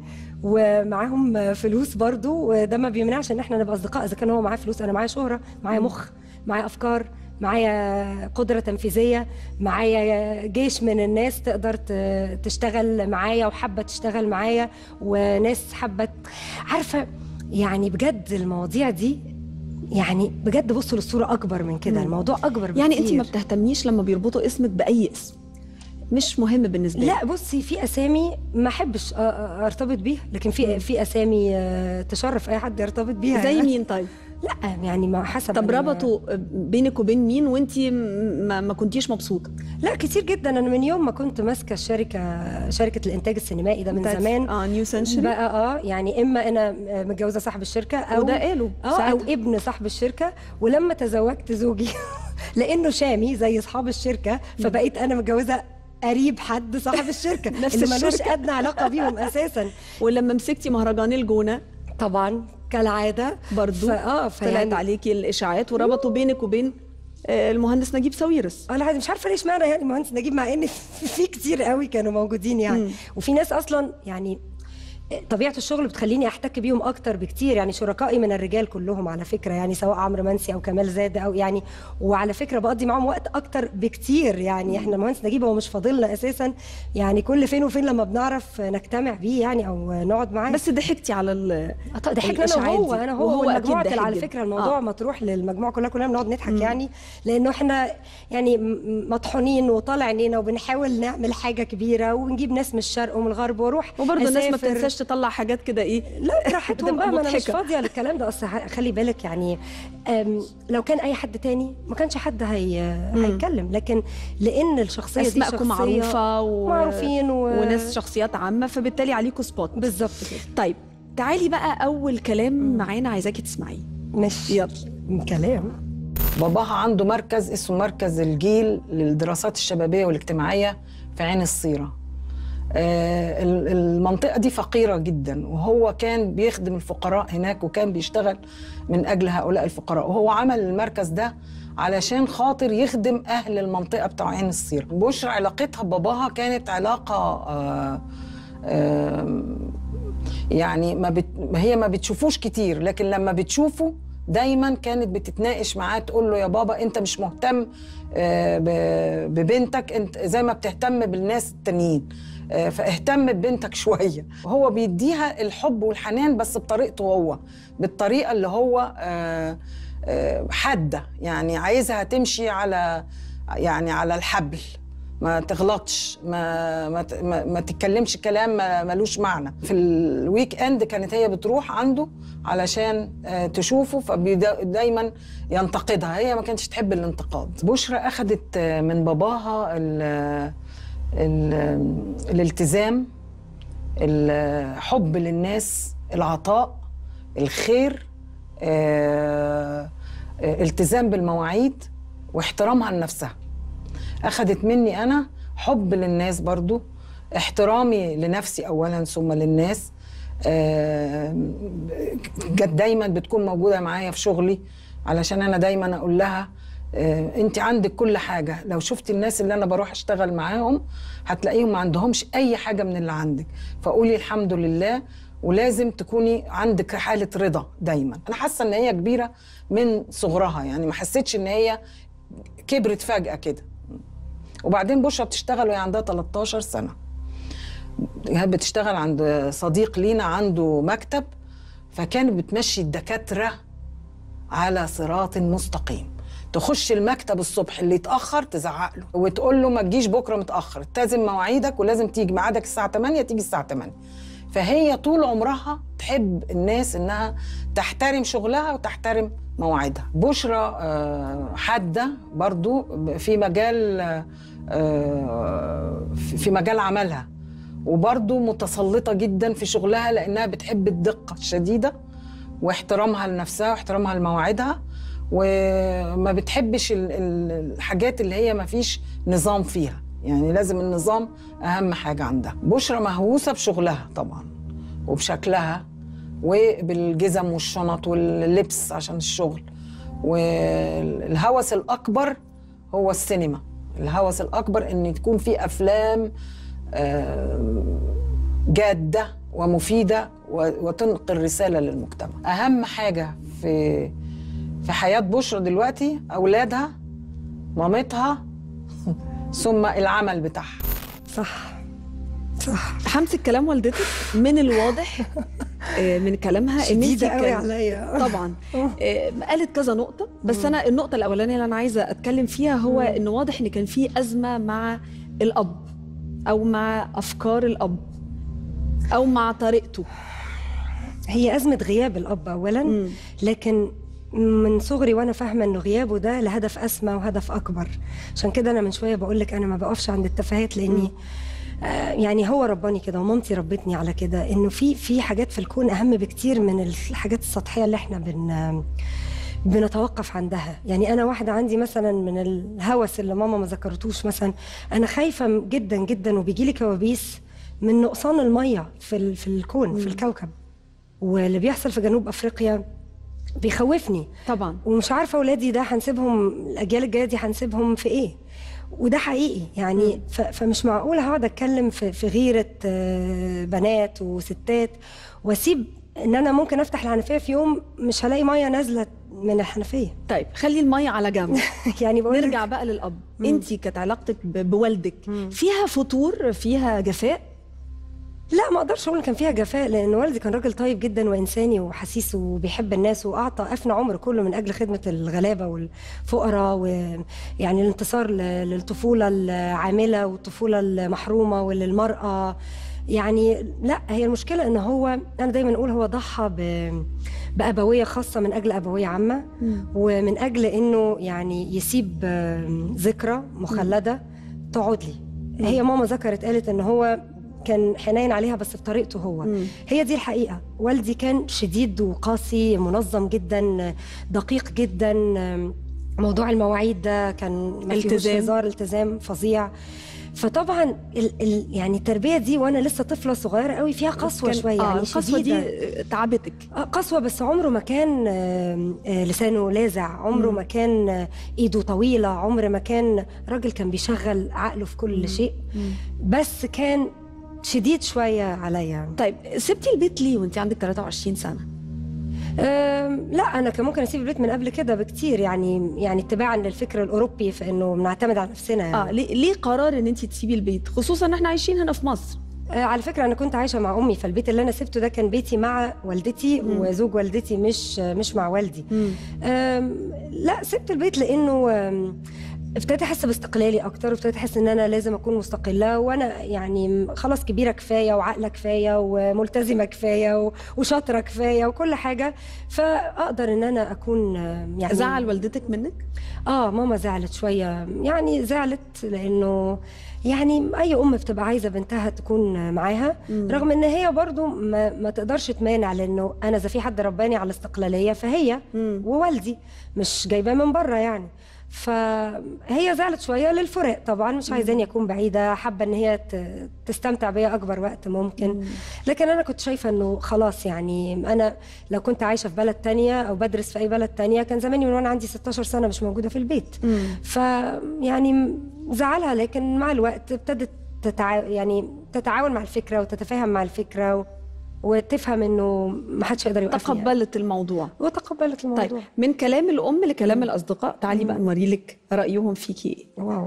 ومعاهم آه، فلوس برضو وده ما بيمنعش إن إحنا نبقى أصدقاء إذا كان هو معاه فلوس أنا معايا شهرة معايا مخ معايا أفكار معايا قدرة تنفيذية معايا جيش من الناس تقدر ت- تشتغل معايا وحابة تشتغل معايا وناس حابة عارفة يعني بجد المواضيع دي يعني بجد بصوا للصورة أكبر من كده الموضوع أكبر بكتير يعني انت ما بتهتميش لما بيربطوا اسمك باي اسم مش مهم بالنسبه لك لا بصي في اسامي ما احبش أ- أ- ارتبط بيها لكن في في اسامي آه، تشرف اي حد يرتبط بيها زي يعني. مين طيب لا يعني ما حسب طب ال- ربطوا بينك وبين مين وانت ما, ما كنتيش مبسوطه لا كتير جدا انا من يوم ما كنت ماسكه الشركه شركه الانتاج السينمائي ده من بتاعت- زمان اه نيو سنشري بقى اه يعني اما انا متجوزه صاحب الشركه او وده قالوا اه او ساعتها. ابن صاحب الشركه ولما تزوجت زوجي لانه شامي زي اصحاب الشركه فبقيت انا متجوزه قريب حد صاحب الشركه نفس اللي ملوش الشركة. ادنى علاقه بيهم اساسا ولما مسكتي مهرجان الجونه طبعا كالعاده برضو فاه طلعت فيعني عليكي الاشاعات وربطوا بينك وبين آه، المهندس نجيب ساويرس اه لا مش عارفه ليش معنى يعني مهندس نجيب مع ان في في كتير قوي كانوا موجودين يعني مم. وفي ناس اصلا يعني طبيعه الشغل بتخليني احتك بيهم اكتر بكتير يعني شركائي من الرجال كلهم على فكره يعني سواء عمرو منسي او كمال زاد او يعني وعلى فكره بقضي معاهم وقت اكتر بكتير يعني احنا المهندس نجيب هو مش فاضلنا اساسا يعني كل فين وفين لما بنعرف نجتمع بيه يعني او نقعد معاه بس ضحكتي على ال ضحكنا انا الإشاعات وهو دي. انا هو وهو والمجموعه أكيد كان على ضحك فكره جدا. الموضوع آه. مطروح للمجموعه كلها كلنا بنقعد نضحك يعني لانه احنا يعني م- مطحونين وطالع عينينا وبنحاول نعمل حاجه كبيره ونجيب ناس من الشرق ومن الغرب واروح وبرضه الناس ما أسافر. بتنساش تطلع حاجات كده ايه لا راحتهم بتبقى بقى ما انا مش مضحكة. فاضيه للكلام ده اصل ه- خلي بالك يعني أم، لو كان اي حد تاني ما كانش حد هي هيتكلم لكن لان الشخصيه دي اسماءكم شخصيه معروفه و... معروفين و... وناس شخصيات عامه فبالتالي عليكم سبوت بالظبط كده طيب تعالي بقى اول كلام معانا عايزاكي تسمعيه ماشي يلا كلام باباها عنده مركز اسمه مركز الجيل للدراسات الشبابية والاجتماعية في عين الصيرة آه، ال- المنطقة دي فقيرة جدا وهو كان بيخدم الفقراء هناك وكان بيشتغل من أجل هؤلاء الفقراء وهو عمل المركز ده علشان خاطر يخدم أهل المنطقة بتاع عين الصيرة بشرى علاقتها بباباها كانت علاقة آه، آم، يعني ما بت... ما هي ما بتشوفوش كتير لكن لما بتشوفه دايما كانت بتتناقش معاه تقول له يا بابا انت مش مهتم آه، ب- ببنتك انت زي ما بتهتم بالناس التانيين آه، فاهتم ببنتك شويه هو بيديها الحب والحنان بس بطريقته هو بالطريقه اللي هو آه، آه، حاده يعني عايزها تمشي على يعني على الحبل ما تغلطش ما ما ت- ما, ما تتكلمش كلام ما- ملوش معنى في الويك اند كانت هي بتروح عنده علشان آه، تشوفه فدايما ينتقدها هي ما كانتش تحب الانتقاد بشرى اخذت آه، من باباها ال ال الالتزام الحب للناس العطاء الخير آه، آه، التزام بالمواعيد واحترامها لنفسها أخذت مني أنا حب للناس برضو احترامي لنفسي أولا ثم للناس آه، كانت دايما بتكون موجودة معايا في شغلي علشان أنا دايما أقول لها آه، انت عندك كل حاجة لو شفتي الناس اللي أنا بروح أشتغل معاهم هتلاقيهم ما عندهمش أي حاجة من اللي عندك فقولي الحمد لله ولازم تكوني عندك حالة رضا دايما أنا حاسة إن هي كبيرة من صغرها يعني ما حسيتش إن هي كبرت فجأة كده وبعدين بشرى بتشتغل وهي عندها 13 سنة هي بتشتغل عند صديق لينا عنده مكتب فكانت بتمشي الدكاترة على صراط مستقيم تخش المكتب الصبح اللي يتأخر تزعق له وتقول له ما تجيش بكرة متأخر التزم مواعيدك ولازم تيجي ميعادك الساعة 8 تيجي الساعة 8 فهي طول عمرها تحب الناس انها تحترم شغلها وتحترم مواعيدها بشرى آه، حادة برضو في مجال آه، في في مجال عملها وبرضو متسلطة جدا في شغلها لأنها بتحب الدقة الشديدة واحترامها لنفسها واحترامها لمواعيدها وما بتحبش ال- ال- الحاجات اللي هي ما فيش نظام فيها يعني لازم النظام أهم حاجة عندها بشرى مهووسة بشغلها طبعا وبشكلها وبالجزم والشنط واللبس عشان الشغل والهوس الأكبر هو السينما الهوس الأكبر إن تكون في أفلام آه، جادة ومفيدة و- وتنقل رسالة للمجتمع أهم حاجة في في حياة بشرى دلوقتي أولادها مامتها ثم العمل بتاعها صح صح همسك كلام والدتك من الواضح آه، من كلامها ان انت شديدة قوي كان- عليا طبعا آه، قالت كذا نقطة بس أنا النقطة الأولانية اللي أنا عايزة أتكلم فيها هو إن واضح إن كان في أزمة مع الأب أو مع أفكار الأب أو مع طريقته هي أزمة غياب الأب أولا مم. لكن من صغري وانا فاهمه انه غيابه ده لهدف اسمى وهدف اكبر عشان كده انا من شويه بقول لك انا ما بقفش عند التفاهات لاني آه يعني هو رباني كده ومامتي ربتني على كده انه في في حاجات في الكون اهم بكتير من الحاجات السطحيه اللي احنا بن بنتوقف عندها يعني انا واحده عندي مثلا من الهوس اللي ماما ما ذكرتوش مثلا انا خايفه جدا جدا وبيجي لي كوابيس من نقصان الميه في ال- في الكون في الكوكب واللي بيحصل في جنوب افريقيا بيخوفني طبعا ومش عارفه اولادي ده هنسيبهم الاجيال الجايه دي هنسيبهم في ايه وده حقيقي يعني ف- فمش معقول هقعد اتكلم في في غيره آه، بنات وستات واسيب ان انا ممكن افتح الحنفيه في يوم مش هلاقي ميه نازله من الحنفيه طيب خلي الميه على جنب يعني بقول لك نرجع بقى للاب انت كانت علاقتك ب- بوالدك فيها فتور فيها جفاء لا ما اقدرش اقول إن كان فيها جفاء لان والدي كان راجل طيب جدا وانساني وحسيس وبيحب الناس واعطى افنى عمره كله من اجل خدمه الغلابه والفقراء ويعني الانتصار ل- للطفوله العامله والطفوله المحرومه وللمراه يعني لا هي المشكله ان هو انا دايما اقول هو ضحى ب- بابويه خاصه من اجل ابويه عامه ومن اجل انه يعني يسيب آم، ذكرى مخلده تقعد لي هي ماما ذكرت قالت ان هو كان حنين عليها بس بطريقته هو مم. هي دي الحقيقه والدي كان شديد وقاسي منظم جدا دقيق جدا موضوع المواعيد ده كان ما فيهوش التزام. هزار التزام فظيع فطبعا ال ال يعني التربيه دي وانا لسه طفله صغيره قوي فيها قسوه كان- شويه آه يعني القسوه شديدة. دي تعبتك آه، قسوة بس عمره ما كان آم، آه، لسانه لاذع عمره ما كان آه، ايده طويلة عمر ما كان راجل كان بيشغل عقله في كل شيء بس كان شديد شوية عليا طيب سبتي البيت ليه وانت عندك 23 سنه آم، لا انا كان ممكن اسيب البيت من قبل كده بكتير يعني يعني اتباعا للفكر الاوروبي في انه بنعتمد على نفسنا يعني. اه ليه, ليه قرار ان انت تسيبي البيت خصوصا ان احنا عايشين هنا في مصر آه، على فكرة أنا كنت عايشة مع أمي فالبيت اللي أنا سبته ده كان بيتي مع والدتي وزوج والدتي مش مش مع والدي آم، لا سبت البيت لأنه آم، ابتديت احس باستقلالي اكتر وابتديت احس ان انا لازم اكون مستقله وانا يعني خلاص كبيره كفايه وعاقله كفايه وملتزمه كفايه و- وشاطره كفايه وكل حاجه فاقدر ان انا اكون آم، يعني زعل والدتك منك اه ماما زعلت شويه يعني زعلت لانه يعني اي ام بتبقى عايزه بنتها تكون معاها رغم ان هي برضو ما, ما تقدرش تمانع لانه انا اذا في حد رباني على الاستقلاليه فهي ووالدي مش جايباه من بره يعني فهي زعلت شويه للفراق طبعا مش عايزاني اكون بعيده حابه ان هي ت- تستمتع بيا اكبر وقت ممكن لكن انا كنت شايفه انه خلاص يعني انا لو كنت عايشه في بلد تانية او بدرس في اي بلد تانية كان زماني من وانا عندي 16 سنه مش موجوده في البيت ف يعني زعلها لكن مع الوقت ابتدت تتع... يعني تتعاون مع الفكره وتتفاهم مع الفكره و... وتفهم انه ما حدش يقدر يوقفني يعني. تقبلت الموضوع وتقبلت الموضوع طيب من كلام الام لكلام الاصدقاء تعالي بقى نوري لك رايهم فيكي ايه واو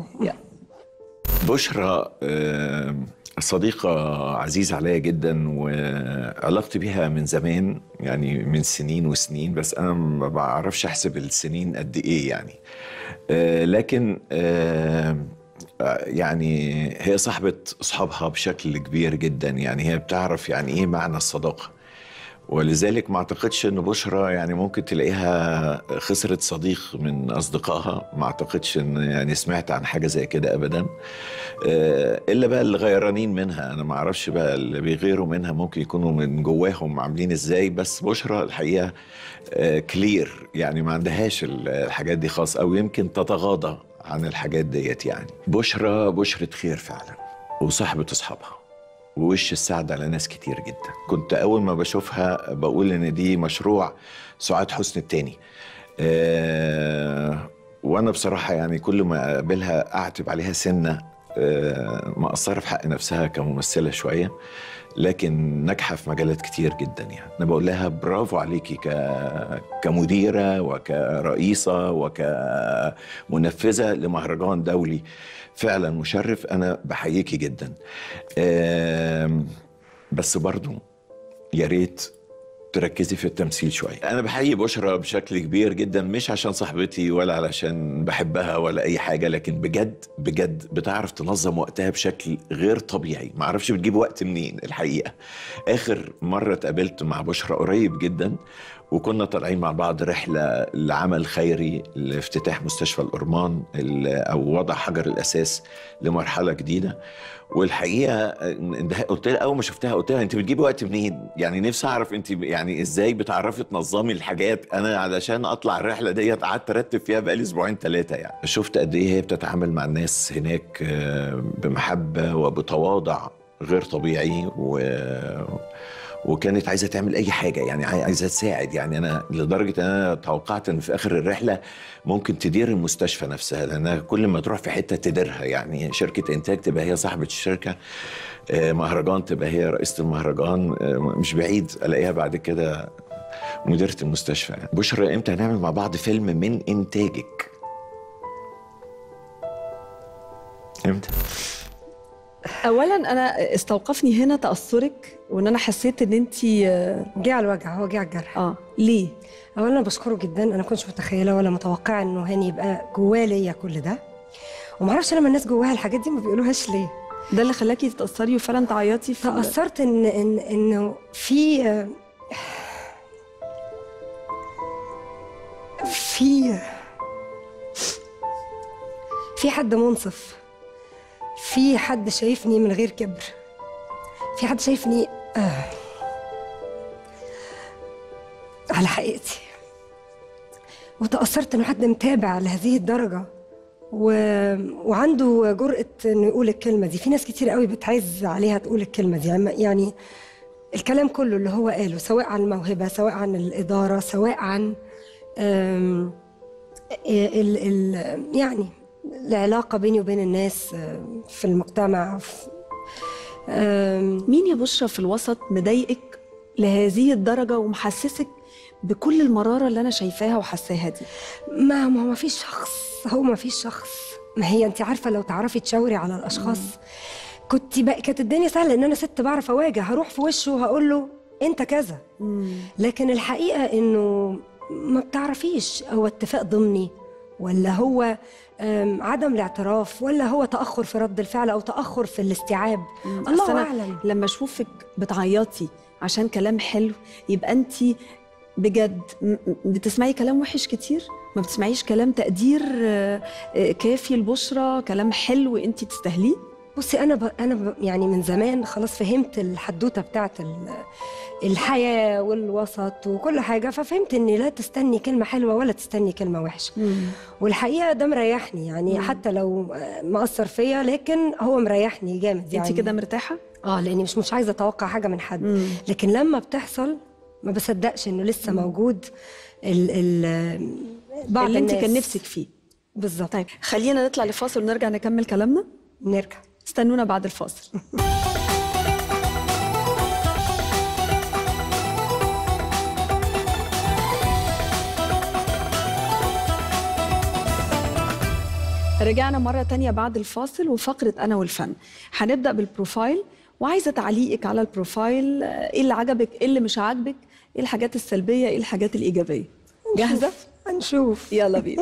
بشرى آه، صديقة عزيزة عليا جدا وعلاقتي بيها من زمان يعني من سنين وسنين بس أنا ما بعرفش أحسب السنين قد إيه يعني آه، لكن آه، آه، يعني هي صاحبة أصحابها بشكل كبير جدا يعني هي بتعرف يعني إيه معنى الصداقة ولذلك ما اعتقدش ان بشرى يعني ممكن تلاقيها خسرت صديق من اصدقائها ما اعتقدش ان يعني سمعت عن حاجه زي كده ابدا آه، الا بقى اللي غيرانين منها انا ما اعرفش بقى اللي بيغيروا منها ممكن يكونوا من جواهم عاملين ازاي بس بشرى الحقيقه كلير يعني ما عندهاش الحاجات دي خالص او يمكن تتغاضى عن الحاجات ديت يعني بشرى بشرة خير فعلا وصاحبة اصحابها ووش السعد على ناس كتير جدا كنت اول ما بشوفها بقول ان دي مشروع سعاد حسني التاني أه وانا بصراحه يعني كل ما اقابلها اعتب عليها سنه أه مقصره في حق نفسها كممثله شويه لكن ناجحه في مجالات كتير جدا يعني انا بقول لها برافو عليكي ك... كمديره وكرئيسه وكمنفذه لمهرجان دولي فعلا مشرف انا بحييكي جدا آم، بس برضو يا ريت تركزي في التمثيل شويه انا بحيي بشرى بشكل كبير جدا مش عشان صاحبتي ولا علشان بحبها ولا اي حاجه لكن بجد بجد بتعرف تنظم وقتها بشكل غير طبيعي ما اعرفش بتجيب وقت منين الحقيقه اخر مره اتقابلت مع بشرى قريب جدا وكنا طالعين مع بعض رحله لعمل خيري لافتتاح مستشفى الأرمان ال- او وضع حجر الاساس لمرحله جديده والحقيقه إن- قلت لها اول ما شفتها قلت لها انت بتجيبي وقت منين؟ يعني نفسي اعرف انت يعني ازاي بتعرفي تنظمي الحاجات انا علشان اطلع الرحله ديت قعدت ارتب فيها بقالي اسبوعين ثلاثه يعني شفت قد ايه هي بتتعامل مع الناس هناك آه، بمحبه وبتواضع غير طبيعي و وكانت عايزه تعمل اي حاجه يعني عاي- عايزه تساعد يعني انا لدرجه ان انا توقعت ان في اخر الرحله ممكن تدير المستشفى نفسها لانها كل ما تروح في حته تديرها يعني شركه انتاج تبقى هي صاحبه الشركه آه، مهرجان تبقى هي رئيسه المهرجان آه، مش بعيد الاقيها بعد كده مديره المستشفى يعني. بشرى امتى هنعمل مع بعض فيلم من انتاجك امتى اولا انا استوقفني هنا تاثرك وان انا حسيت ان انت جه على الوجع هو جه على الجرح اه ليه اولا انا بشكره جدا انا كنتش متخيله ولا متوقعه انه هاني يبقى جواه ليا كل ده ومعرفش لما الناس جواها الحاجات دي ما بيقولوهاش ليه ده اللي خلاكي تتاثري وفعلا تعيطي في تأثرت إن إن إنه في في في حد منصف في حد شايفني من غير كبر في حد شايفني آه على حقيقتي وتأثرت إنه حد متابع لهذه الدرجة و... وعنده جرأة إنه يقول الكلمة دي في ناس كتير قوي بتعز عليها تقول الكلمة دي يعني- يعني الكلام كله اللي هو قاله سواء عن الموهبة سواء عن الإدارة سواء عن أم... ال... ال... يعني العلاقة بيني وبين الناس أم، في المجتمع في... أم... مين يا بشرى في الوسط مضايقك لهذه الدرجه ومحسسك بكل المراره اللي انا شايفاها وحاساها دي ما ما هو ما فيش شخص هو ما فيش شخص ما هي انت عارفه لو تعرفي تشاوري على الاشخاص كنت بقى كانت الدنيا سهله ان انا ست بعرف اواجه هروح في وشه وهقول له انت كذا لكن الحقيقه انه ما بتعرفيش هو اتفاق ضمني ولا هو أم، عدم الاعتراف ولا هو تاخر في رد الفعل او تاخر في الاستيعاب أصل الله أنا اعلم لما اشوفك بتعيطي عشان كلام حلو يبقى انت بجد م- م- بتسمعي كلام وحش كتير ما بتسمعيش كلام تقدير آه، آه، كافي لبشرى كلام حلو انت تستاهليه بصي انا ب... انا ب... يعني من زمان خلاص فهمت الحدوته بتاعت ال... الحياه والوسط وكل حاجه ففهمت اني لا تستني كلمه حلوه ولا تستني كلمه وحشه والحقيقه ده مريحني يعني حتى لو آه، مأثر فيا لكن هو مريحني جامد يعني انت كده مرتاحه اه لاني مش مش عايزه اتوقع حاجه من حد مم. لكن لما بتحصل ما بصدقش انه لسه موجود ال... ال... بعض اللي انت الناس. كان نفسك فيه بالظبط طيب خلينا نطلع لفاصل ونرجع نكمل كلامنا نرجع استنونا بعد الفاصل رجعنا مرة تانية بعد الفاصل وفقرة أنا والفن هنبدأ بالبروفايل وعايزة تعليقك على البروفايل آه، إيه اللي عجبك إيه اللي مش عاجبك إيه الحاجات السلبية إيه الحاجات الإيجابية جاهزة؟ هنشوف يلا بينا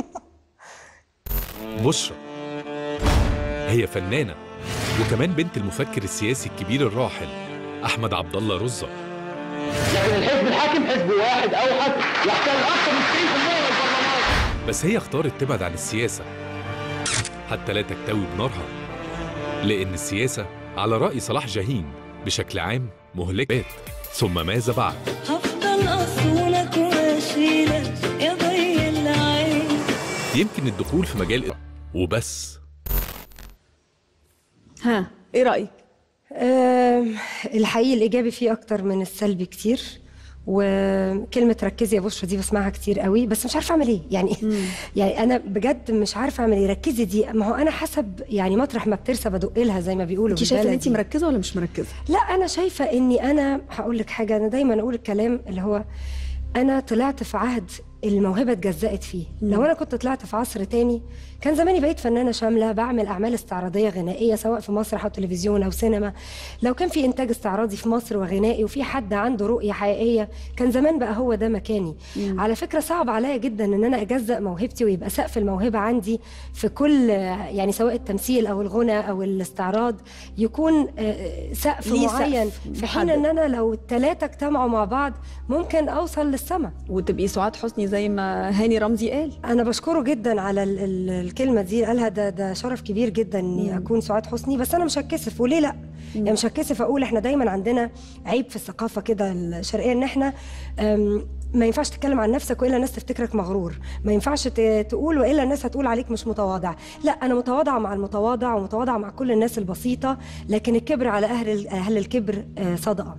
بشرى هي فنانة وكمان بنت المفكر السياسي الكبير الراحل أحمد عبد الله رزة لكن الحزب الحاكم حزب واحد اوحد يحتل اكثر من 90% من البرلمان بس هي اختارت تبعد عن السياسة حتى لا تكتوي بنارها لأن السياسة على رأي صلاح جاهين بشكل عام مهلكات ثم ماذا بعد هفضل اصونك واشيلك يا ضي العين يمكن الدخول في مجال وبس ها إيه رأيك؟ آم، الحقيقي الإيجابي فيه أكتر من السلبي كتير وكلمة ركزي يا بشرى دي بسمعها كتير قوي بس مش عارفة أعمل إيه يعني يعني أنا بجد مش عارفة أعمل إيه ركزي دي ما هو أنا حسب يعني مطرح ما بترسى بدق لها زي ما بيقولوا أنت شايفة إن أنت بالبلدي. مركزة ولا مش مركزة؟ لا أنا شايفة إني أنا هقول لك حاجة أنا دايما أقول الكلام اللي هو أنا طلعت في عهد الموهبه اتجزأت فيه لو انا كنت طلعت في عصر تاني كان زماني بقيت فنانه شامله بعمل اعمال استعراضيه غنائيه سواء في مسرح او تلفزيون او سينما لو كان في انتاج استعراضي في مصر وغنائي وفي حد عنده رؤيه حقيقيه كان زمان بقى هو ده مكاني على فكره صعب عليا جدا ان انا اجزأ موهبتي ويبقى سقف الموهبه عندي في كل يعني سواء التمثيل او الغنى او الاستعراض يكون آه، سقف ليه سقف معين في حين محدد. ان انا لو الثلاثه اجتمعوا مع بعض ممكن اوصل للسما وتبقي سعاد حسني زي ما هاني رمزي قال انا بشكره جدا على ال ال الكلمه دي قالها ده ده شرف كبير جدا اني اكون سعاد حسني بس انا مش هتكسف وليه لا يعني مش هتكسف اقول احنا دايما عندنا عيب في الثقافه كده الشرقيه ان احنا أم، ما ينفعش تتكلم عن نفسك والا الناس تفتكرك مغرور ما ينفعش ت- تقول والا الناس هتقول عليك مش متواضع لا انا متواضعه مع المتواضع ومتواضعه مع كل الناس البسيطه لكن الكبر على اهل اهل الكبر آه، صدقه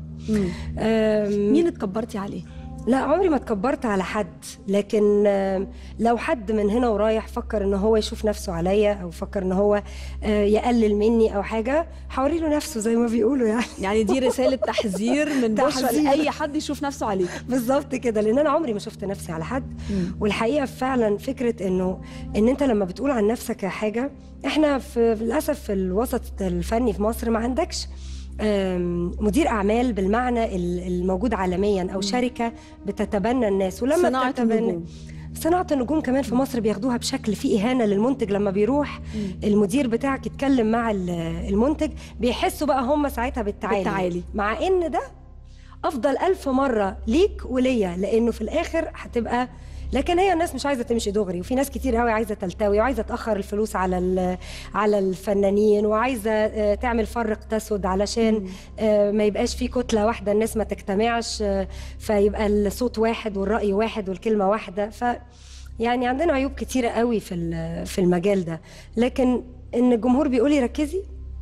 أم، مين اتكبرتي عليه لا عمري ما اتكبرت على حد لكن آم، لو حد من هنا ورايح فكر ان هو يشوف نفسه عليا او فكر ان هو آه، يقلل مني او حاجه هوري له نفسه زي ما بيقولوا يعني يعني دي رساله تحذير من بشرى تحذير. لاي حد يشوف نفسه عليك بالظبط كده لان انا عمري ما شفت نفسي على حد والحقيقه فعلا فكره انه ان انت لما بتقول عن نفسك حاجه احنا في للاسف في الوسط الفني في مصر ما عندكش آم، مدير اعمال بالمعنى ال- الموجود عالميا او شركه بتتبنى الناس ولما صناعة بتتبنى- النجوم. صناعة النجوم كمان في مصر بياخدوها بشكل فيه إهانة للمنتج لما بيروح المدير بتاعك يتكلم مع ال- المنتج بيحسوا بقى هم ساعتها بالتعالي بالتعالي. مع إن ده افضل ألف مره ليك وليا لانه في الاخر هتبقى لكن هي الناس مش عايزه تمشي دغري وفي ناس كتير قوي عايزه تلتوي وعايزه تاخر الفلوس على ال- على الفنانين وعايزه آه، تعمل فرق تسد علشان آه، ما يبقاش في كتله واحده الناس ما تجتمعش آه، فيبقى الصوت واحد والراي واحد والكلمه واحده ف يعني عندنا عيوب كتيره قوي في ال- في المجال ده لكن ان الجمهور بيقول لي ركزي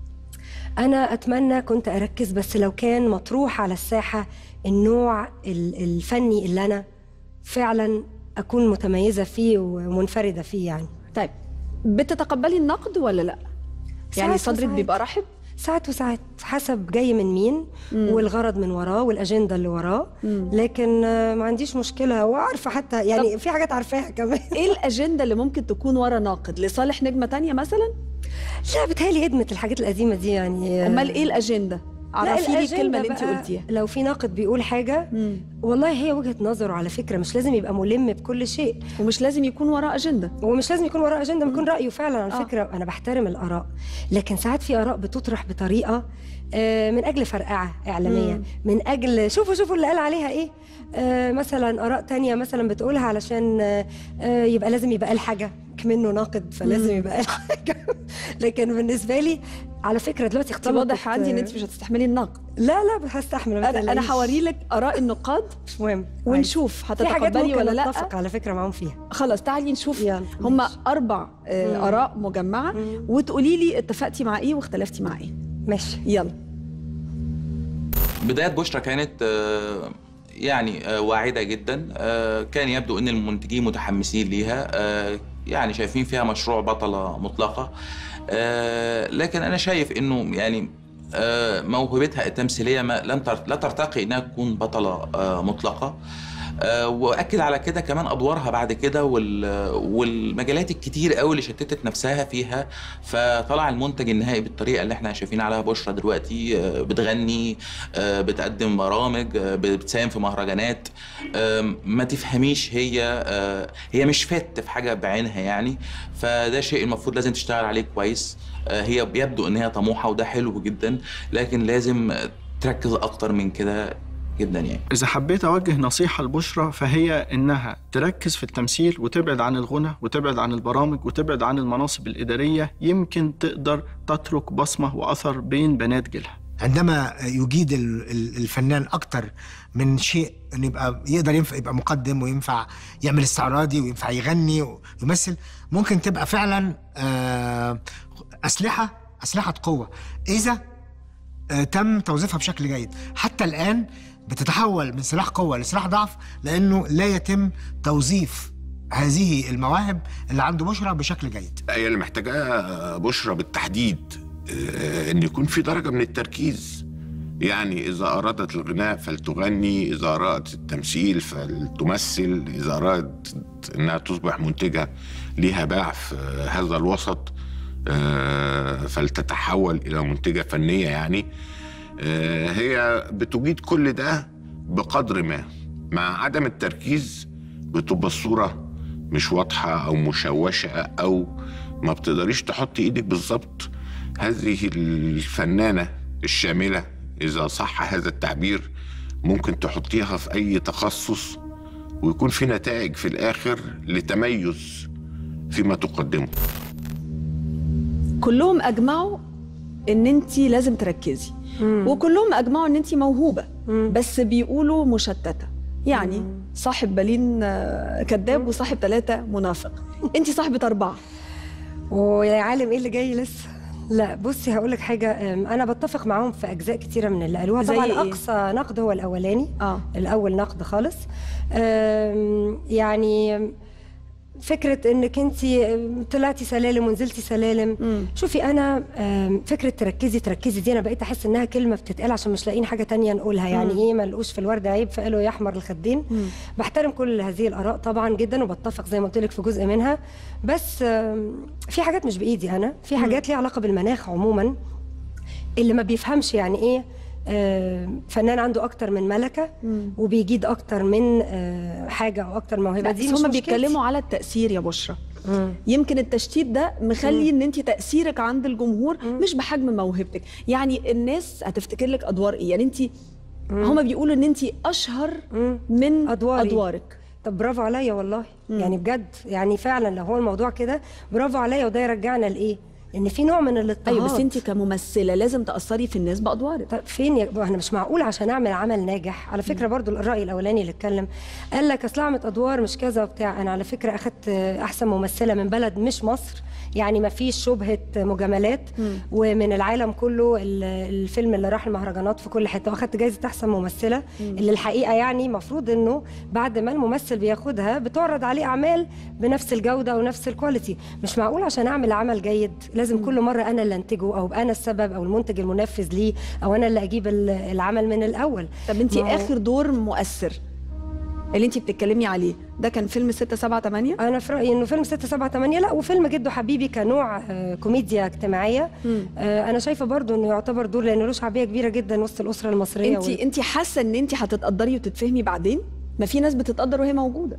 انا اتمنى كنت اركز بس لو كان مطروح على الساحه النوع ال- الفني اللي انا فعلا اكون متميزه فيه ومنفرده فيه يعني طيب بتتقبلي النقد ولا لا يعني ساعات صدرك وساعات. بيبقى رحب ساعات وساعات حسب جاي من مين والغرض من وراه والاجنده اللي وراه لكن آه، ما عنديش مشكله وعارفه حتى يعني في حاجات عارفاها كمان ايه الاجنده اللي ممكن تكون ورا ناقد لصالح نجمه تانية مثلا لا بتهيألي ادمت الحاجات القديمه دي يعني آه، امال ايه الاجنده لا، عرفي لي الأجندة الكلمه اللي انت بقى قلتيها لو في ناقد بيقول حاجه والله هي وجهه نظره على فكره مش لازم يبقى ملم بكل شيء ومش لازم يكون وراه اجنده ومش لازم يكون وراه اجنده بيكون رايه فعلا على آه. فكره انا بحترم الاراء لكن ساعات في اراء بتطرح بطريقه آه، من اجل فرقعه اعلاميه من اجل شوفوا شوفوا اللي قال عليها ايه آه، مثلا اراء تانية مثلا بتقولها علشان آه، آه، يبقى لازم يبقى قال حاجه منه ناقد فلازم يبقى قال حاجه لكن بالنسبه لي على فكره دلوقتي انت اختلطت واضح عندي ان انت مش هتستحملي النقد لا لا هستحمل ما انا انا تقلقيش. هوري لك اراء النقاد مش مهم ونشوف في حاجات هتتقبلي ممكن ولا لا اتفق على فكره معاهم فيها خلاص تعالي نشوف يلا، هم ماشي. اربع آه، اراء مجمعه وتقولي لي اتفقتي مع ايه واختلفتي مع ايه ماشي يلا بداية بشرى كانت آه، يعني آه، واعدة جدا آه، كان يبدو أن المنتجين متحمسين ليها آه، يعني شايفين فيها مشروع بطلة مطلقة آه، لكن أنا شايف أنه يعني آه، موهبتها التمثيلية ما لم تر- لا ترتقي أنها تكون بطلة آه، مطلقة آه، واكد على كده كمان ادوارها بعد كده وال- والمجالات الكتير قوي اللي شتتت نفسها فيها فطلع المنتج النهائي بالطريقه اللي احنا شايفين عليها بشرى دلوقتي آه، بتغني آه، بتقدم برامج آه، بتساهم في مهرجانات آم، ما تفهميش هي آه، هي مش فت في حاجه بعينها يعني فده شيء المفروض لازم تشتغل عليه كويس آه، هي يبدو ان هي طموحه وده حلو جدا لكن لازم آه، تركز اكتر من كده جدا يعني إذا حبيت أوجه نصيحة لبشرى فهي إنها تركز في التمثيل وتبعد عن الغنى وتبعد عن البرامج وتبعد عن المناصب الإدارية يمكن تقدر تترك بصمة وأثر بين بنات جيلها عندما يجيد ال- ال- الفنان اكتر من شيء انه يبقى يقدر ينفع يبقى مقدم وينفع يعمل استعراضي وينفع يغني ويمثل ممكن تبقى فعلا آه، اسلحه اسلحه قوه اذا آه، تم توظيفها بشكل جيد حتى الان بتتحول من سلاح قوه لسلاح ضعف لانه لا يتم توظيف هذه المواهب اللي عند بشرى بشكل جيد هي اللي محتاجاه بشرى بالتحديد آه، ان يكون في درجه من التركيز يعني إذا أرادت الغناء فلتغني إذا أرادت التمثيل فلتمثل إذا أرادت أنها تصبح منتجة لها باع في هذا الوسط آه، فلتتحول إلى منتجة فنية يعني آه، هي بتجيد كل ده بقدر ما مع عدم التركيز بتبقى الصورة مش واضحة أو مشوشة أو ما بتقدريش تحطي إيدك بالظبط هذه الفنانة الشاملة إذا صح هذا التعبير ممكن تحطيها في أي تخصص ويكون في نتائج في الآخر لتميز فيما تقدمه كلهم اجمعوا ان انت لازم تركزي وكلهم اجمعوا ان انت موهوبه بس بيقولوا مشتته يعني صاحب بالين آه، كذاب وصاحب ثلاثه منافق انت صاحبه اربعه ويا عالم ايه اللي جاي لسه لا بصي هقول لك حاجه أم، انا بتفق معاهم في اجزاء كتيره من اللي قالوها زي طبعا إيه؟ اقصى نقد هو الاولاني اه الاول نقد خالص أم، يعني فكره انك انت طلعتي سلالم ونزلتي سلالم شوفي انا أم، فكره تركزي تركزي دي انا بقيت احس انها كلمه بتتقال عشان مش لاقيين حاجه تانية نقولها يعني مم. ايه ما لقوش في الورد عيب فقالوا يا احمر الخدين بحترم كل هذه الاراء طبعا جدا وبتفق زي ما قلت لك في جزء منها بس أم، في حاجات مش بايدي انا في حاجات ليها علاقه بالمناخ عموما اللي ما بيفهمش يعني ايه آه، فنان عنده اكتر من ملكه وبيجيد اكتر من آه، حاجه او اكتر موهبه لا دي بس مش هم مشكلتي. بيتكلموا على التأثير يا بشرى يمكن التشتيت ده مخلي ان انت تأثيرك عند الجمهور مش بحجم موهبتك يعني الناس هتفتكر لك ادوار ايه يعني انت هم بيقولوا ان انت اشهر من أدواري. ادوارك طب برافو عليا والله يعني بجد يعني فعلا لو هو الموضوع كده برافو عليا وده يرجعنا لايه ان في نوع من الاضطهاد ايوه بس انت كممثله لازم تاثري في الناس بادوارك طب فين يا احنا مش معقول عشان اعمل عمل ناجح على فكره برضو الراي الاولاني اللي اتكلم قال لك اصل اعمل ادوار مش كذا وبتاع انا على فكره اخدت احسن ممثله من بلد مش مصر يعني ما فيش شبهه مجاملات ومن العالم كله ال- الفيلم اللي راح المهرجانات في كل حته واخدت جايزه احسن ممثله اللي الحقيقه يعني المفروض انه بعد ما الممثل بياخدها بتعرض عليه اعمال بنفس الجوده ونفس الكواليتي مش معقول عشان اعمل عمل جيد لازم كل مره انا اللي انتجه او انا السبب او المنتج المنفذ ليه او انا اللي اجيب ال- العمل من الاول طب انت ما هو- اخر دور مؤثر اللي انت بتتكلمي عليه ده كان فيلم 6 7 8 انا في رايي انه فيلم 6 7 8 لا وفيلم جدو حبيبي كنوع آه، كوميديا اجتماعيه آه، انا شايفه برضو انه يعتبر دور لانه له شعبيه كبيره جدا وسط الاسره المصريه انت وال- انت حاسه ان انت هتتقدري وتتفهمي بعدين ما في ناس بتتقدر وهي موجوده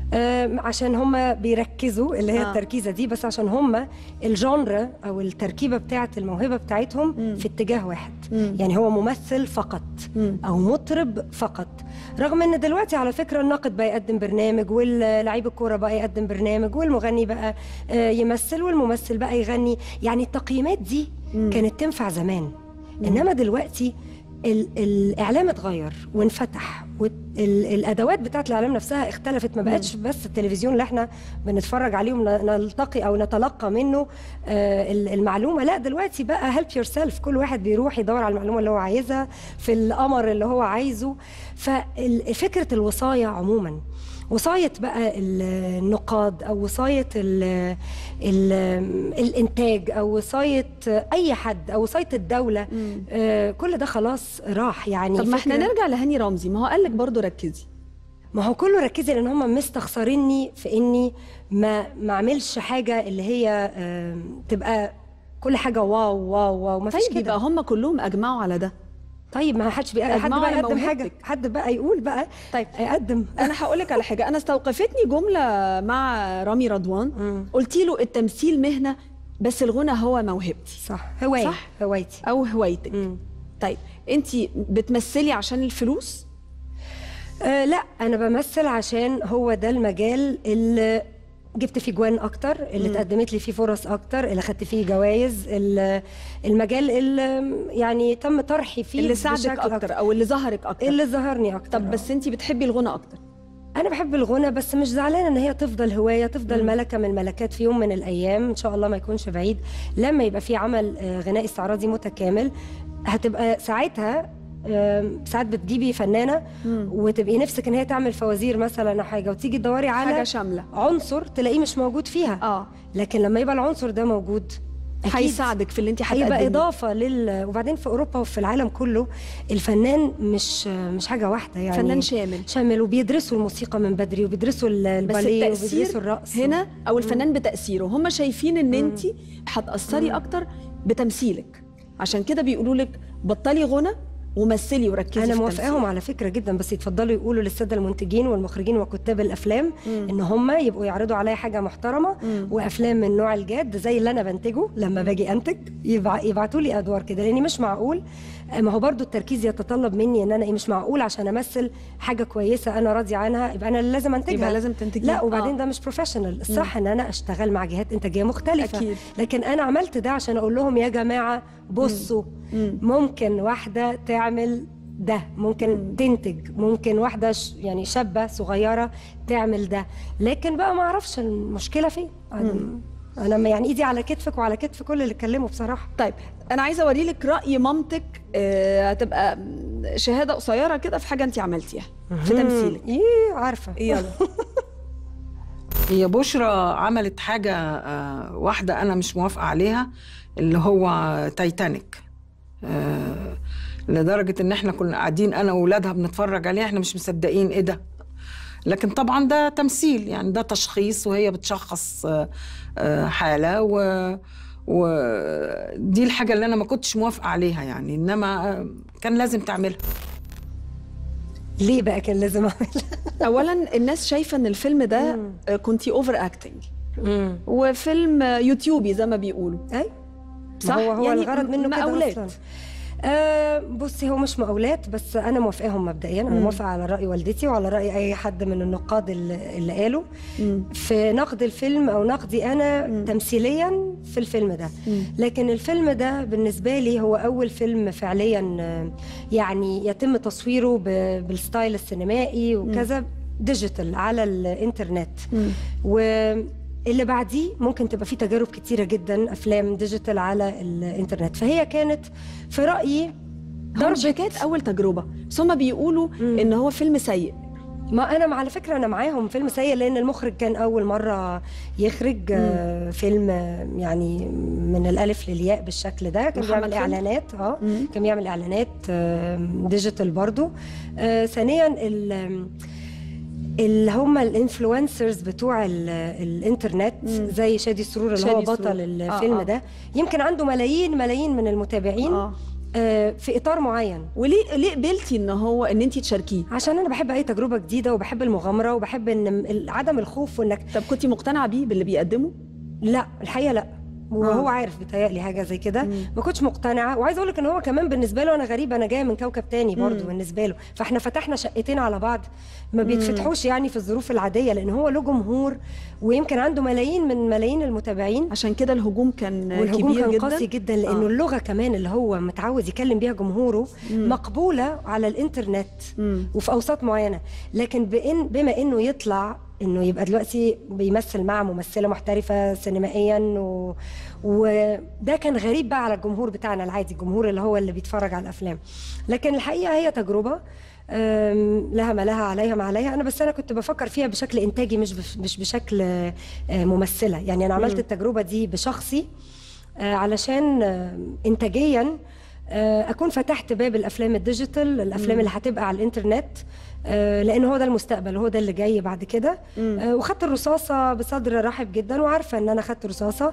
آه، عشان هم بيركزوا اللي هي آه. آه. التركيزه دي بس عشان هم الجانرا او التركيبه بتاعه الموهبه بتاعتهم في اتجاه واحد مم. يعني هو ممثل فقط او مطرب فقط رغم ان دلوقتي على فكره الناقد بقى يقدم برنامج واللعيب الكوره بقى يقدم برنامج والمغني بقى آه، يمثل والممثل بقى يغني يعني التقييمات دي كانت تنفع زمان انما دلوقتي ال- الاعلام اتغير وانفتح والادوات بتاعت الاعلام نفسها اختلفت ما بقتش بس التلفزيون اللي احنا بنتفرج عليه ونلتقي او نتلقى منه آه، ال- المعلومه لا دلوقتي بقى هيلب يور سيلف كل واحد بيروح يدور على المعلومه اللي هو عايزها في القمر اللي هو عايزه ففكره الوصايه عموما وصاية بقى ال- النقاد أو وصاية ال ال الإنتاج أو وصاية أي حد أو وصاية الدولة آه كل ده خلاص راح يعني طب ما احنا فكرة- نرجع لهاني رمزي ما هو قال لك برضه ركزي ما هو كله ركزي لان هم مستخسريني في اني ما ما اعملش حاجه اللي هي آم، تبقى كل حاجه واو واو واو ما فيش طيب يبقى كده هم كلهم اجمعوا على ده طيب ما حدش بقى حد أجمعوا بقى على يقدم حاجه موهبتك. حد بقى يقول بقى طيب يقدم انا هقول لك على حاجه انا استوقفتني جمله مع رامي رضوان قلت له التمثيل مهنه بس الغنى هو موهبتي صح هوايه صح هوايتي او هوايتك طيب انت بتمثلي عشان الفلوس آه لا انا بمثل عشان هو ده المجال اللي جبت فيه جوان اكتر اللي مم. اتقدمت لي فيه فرص اكتر اللي خدت فيه جوائز ال- المجال اللي يعني تم طرحي فيه اللي ساعدك بشكل اكتر او اللي ظهرك اكتر اللي ظهرني اكتر طب بس انت بتحبي الغنى اكتر انا بحب الغنى بس مش زعلانه ان هي تفضل هوايه تفضل ملكه من الملكات في يوم من الايام ان شاء الله ما يكونش بعيد لما يبقى في عمل آه، غنائي استعراضي متكامل هتبقى ساعتها آم، ساعات بتجيبي فنانه وتبقي نفسك ان هي تعمل فوازير مثلا او حاجه وتيجي تدوري على حاجه شامله عنصر تلاقيه مش موجود فيها اه لكن لما يبقى العنصر ده موجود أكيد. هيساعدك في اللي انت هيبقى هتقدميه اضافه لل وبعدين في اوروبا وفي العالم كله الفنان مش مش حاجه واحده يعني فنان شامل. شامل وبيدرسوا الموسيقى من بدري وبيدرسوا ال- بس الباليه التأثير وبيدرسوا الرقص هنا او الفنان بتأثيره هم شايفين ان انت هتأثري اكتر بتمثيلك عشان كده بيقولوا لك بطلي غنى ومثلي وركزي انا في موافقاهم التمثيل. على فكره جدا بس يتفضلوا يقولوا للساده المنتجين والمخرجين وكتاب الافلام ان هم يبقوا يعرضوا عليا حاجه محترمه وافلام من نوع الجاد زي اللي انا بنتجه لما باجي انتج يبع... يبعتوا لي ادوار كده لاني مش معقول ما هو برضو التركيز يتطلب مني ان انا ايه مش معقول عشان امثل حاجه كويسه انا راضيه عنها يبقى انا اللي لازم انتجها يبقى لازم تنتجيها. لا وبعدين آه. ده مش بروفيشنال الصح ان انا اشتغل مع جهات انتاجيه مختلفه أكيد. لكن انا عملت ده عشان اقول لهم يا جماعه بصوا ممكن واحده تعمل ده ممكن تنتج ممكن واحده ش- يعني شابه صغيره تعمل ده لكن بقى ما اعرفش المشكله فين أنا- انا ما- يعني ايدي على كتفك وعلى كتف كل اللي اتكلموا بصراحه طيب انا عايزه اوري لك راي مامتك آه، هتبقى شهاده قصيره كده في حاجه انت عملتيها في تمثيلك ايه عارفه يلا هي بشرى عملت حاجة آه، واحدة أنا مش موافقة عليها اللي هو تايتانيك آه، لدرجة إن إحنا كنا قاعدين أنا وولادها بنتفرج عليه إحنا مش مصدقين إيه ده لكن طبعا ده تمثيل يعني ده تشخيص وهي بتشخص آه، آه، حالة و ودي الحاجة اللي أنا ما كنتش موافقة عليها يعني إنما آه، كان لازم تعملها ليه بقى كان لازم اعمل اولا الناس شايفه ان الفيلم ده آه، كنتي اوفر اكتنج وفيلم آه، يوتيوبي زي ما بيقولوا اي صح هو هو يعني الغرض منه كده مقاولات. اصلا آه بصي هو مش مقاولات بس انا موافقاهم مبدئيا انا مم. موافقه على راي والدتي وعلى راي اي حد من النقاد اللي, اللي قالوا في نقد الفيلم او نقدي انا تمثيليا في الفيلم ده لكن الفيلم ده بالنسبه لي هو اول فيلم فعليا آه، يعني يتم تصويره ب- بالستايل السينمائي وكذا ديجيتال على الانترنت واللي بعديه ممكن تبقى فيه تجارب كتيره جدا افلام ديجيتال على الانترنت فهي كانت في رايي هو مش حكايه اول تجربه بس هم بيقولوا ان هو فيلم سيء ما انا على فكره انا معاهم فيلم سيء لان المخرج كان اول مره يخرج آه، فيلم آه، يعني من الالف للياء بالشكل ده كان محمد بيعمل خالد؟ اعلانات اه كان بيعمل اعلانات آه، ديجيتال برضو آه، ثانيا ال- اللي هم الانفلونسرز بتوع ال- الانترنت زي شادي سرور اللي شادي هو سرور. بطل آه، الفيلم آه. ده يمكن عنده ملايين ملايين من المتابعين آه. آه، في اطار معين وليه ليه قبلتي ان هو ان انت تشاركيه عشان انا بحب اي تجربه جديده وبحب المغامره وبحب ان ال- عدم الخوف وانك طب كنتي مقتنعه بيه باللي بيقدمه لا الحقيقه لا وهو عارف بيتهيألي حاجه زي كده ما كنتش مقتنعه وعايزه اقول لك ان هو كمان بالنسبه له انا غريبه انا جايه من كوكب تاني برضه بالنسبه له فاحنا فتحنا شقتين على بعض ما بيتفتحوش يعني في الظروف العاديه لان هو له جمهور ويمكن عنده ملايين من ملايين المتابعين عشان كده الهجوم كان والهجوم كبير كان جدا قاسي جدا لانه آه. اللغه كمان اللي هو متعود يكلم بيها جمهوره مقبوله على الانترنت وفي اوساط معينه لكن بإن بما انه يطلع انه يبقى دلوقتي بيمثل مع ممثله محترفه سينمائيا و... وده كان غريب بقى على الجمهور بتاعنا العادي الجمهور اللي هو اللي بيتفرج على الافلام لكن الحقيقه هي تجربه أم، لها ما لها عليها ما عليها انا بس انا كنت بفكر فيها بشكل انتاجي مش بف- مش بشكل آه، ممثله يعني انا عملت مم. التجربه دي بشخصي آه، علشان آه، انتاجيا آه، اكون فتحت باب الافلام الديجيتال الافلام مم. اللي هتبقى على الانترنت آه، لان هو ده المستقبل هو ده اللي جاي بعد كده آه، وخدت الرصاصه بصدر رحب جدا وعارفه ان انا خدت رصاصه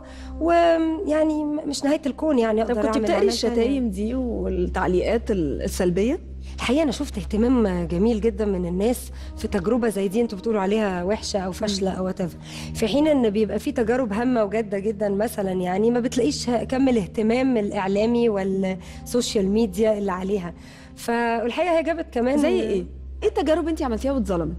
ويعني مش نهايه الكون يعني طب اقدر كنت أعمل بتقري أعمال تانية. الشتايم دي والتعليقات ال- السلبيه الحقيقه انا شفت اهتمام جميل جدا من الناس في تجربه زي دي انتوا بتقولوا عليها وحشه او فاشله او whatever في حين ان بيبقى في تجارب هامه وجاده جدا مثلا يعني ما بتلاقيش كم الاهتمام الاعلامي والسوشيال ميديا اللي عليها فالحقيقه هي جابت كمان زي ايه ايه التجارب انت عملتيها واتظلمت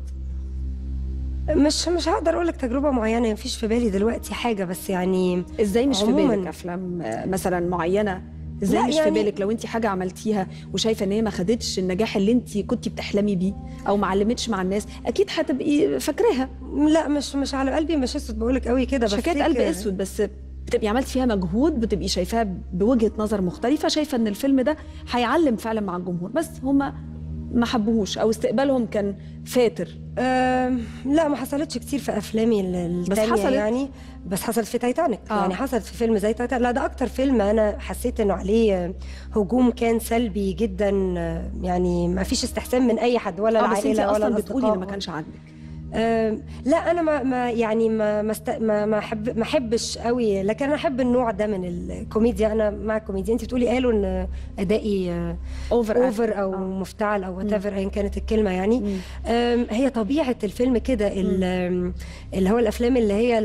مش مش هقدر اقول لك تجربه معينه مفيش في بالي دلوقتي حاجه بس يعني ازاي مش في عموماً- بالك افلام آه، مثلا معينه ازاي لا مش يعني- في بالك لو انت حاجه عملتيها وشايفه ان هي ما خدتش النجاح اللي انت كنتي بتحلمي بيه او ما علمتش مع الناس اكيد هتبقي فاكراها لا مش مش على قلبي مش اسود بقول لك قوي كده مش حكايه بفتكر- قلب اسود بس بتبقي عملتي فيها مجهود بتبقي شايفاها بوجهه نظر مختلفه شايفه ان الفيلم ده هيعلم فعلا مع الجمهور بس هما ما حبوهوش او استقبالهم كان فاتر أم، لا ما حصلتش كتير في افلامي ال- التانية حصلت؟ يعني بس حصلت في تايتانيك آه. آه. يعني حصلت في فيلم زي تايتانيك لا ده اكتر فيلم انا حسيت انه عليه هجوم كان سلبي جدا يعني ما فيش استحسان من اي حد ولا اه بس انت العائله ولا اصلا بتقولي ان ما الأصدقاء. كانش عاجبك أم، لا انا ما, ما يعني ما ما, است... ما ما احب ما احبش قوي لكن انا احب النوع ده من الكوميديا انا مع الكوميديا انت بتقولي قالوا ان ادائي اوفر اوفر او مفتعل او وات ايفر ايا كانت الكلمه يعني أم، هي طبيعه الفيلم كده ال- اللي هو الافلام اللي هي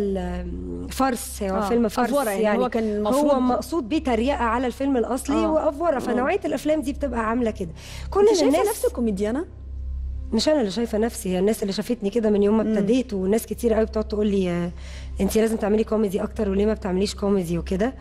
الفرس هو آه، فيلم فرس أفورة يعني، يعني هو كان هو المفروض- مقصود بيه تريقه على الفيلم الاصلي آه، وافوره آه. فنوعيه الافلام دي بتبقى عامله كده كل انت شايفه الناس نفسك كوميديانه مش انا اللي شايفه نفسي هي الناس اللي شافتني كده من يوم ما ابتديت وناس كتير قوي بتقعد تقول لي انت لازم تعملي كوميدي اكتر وليه ما بتعمليش كوميدي وكده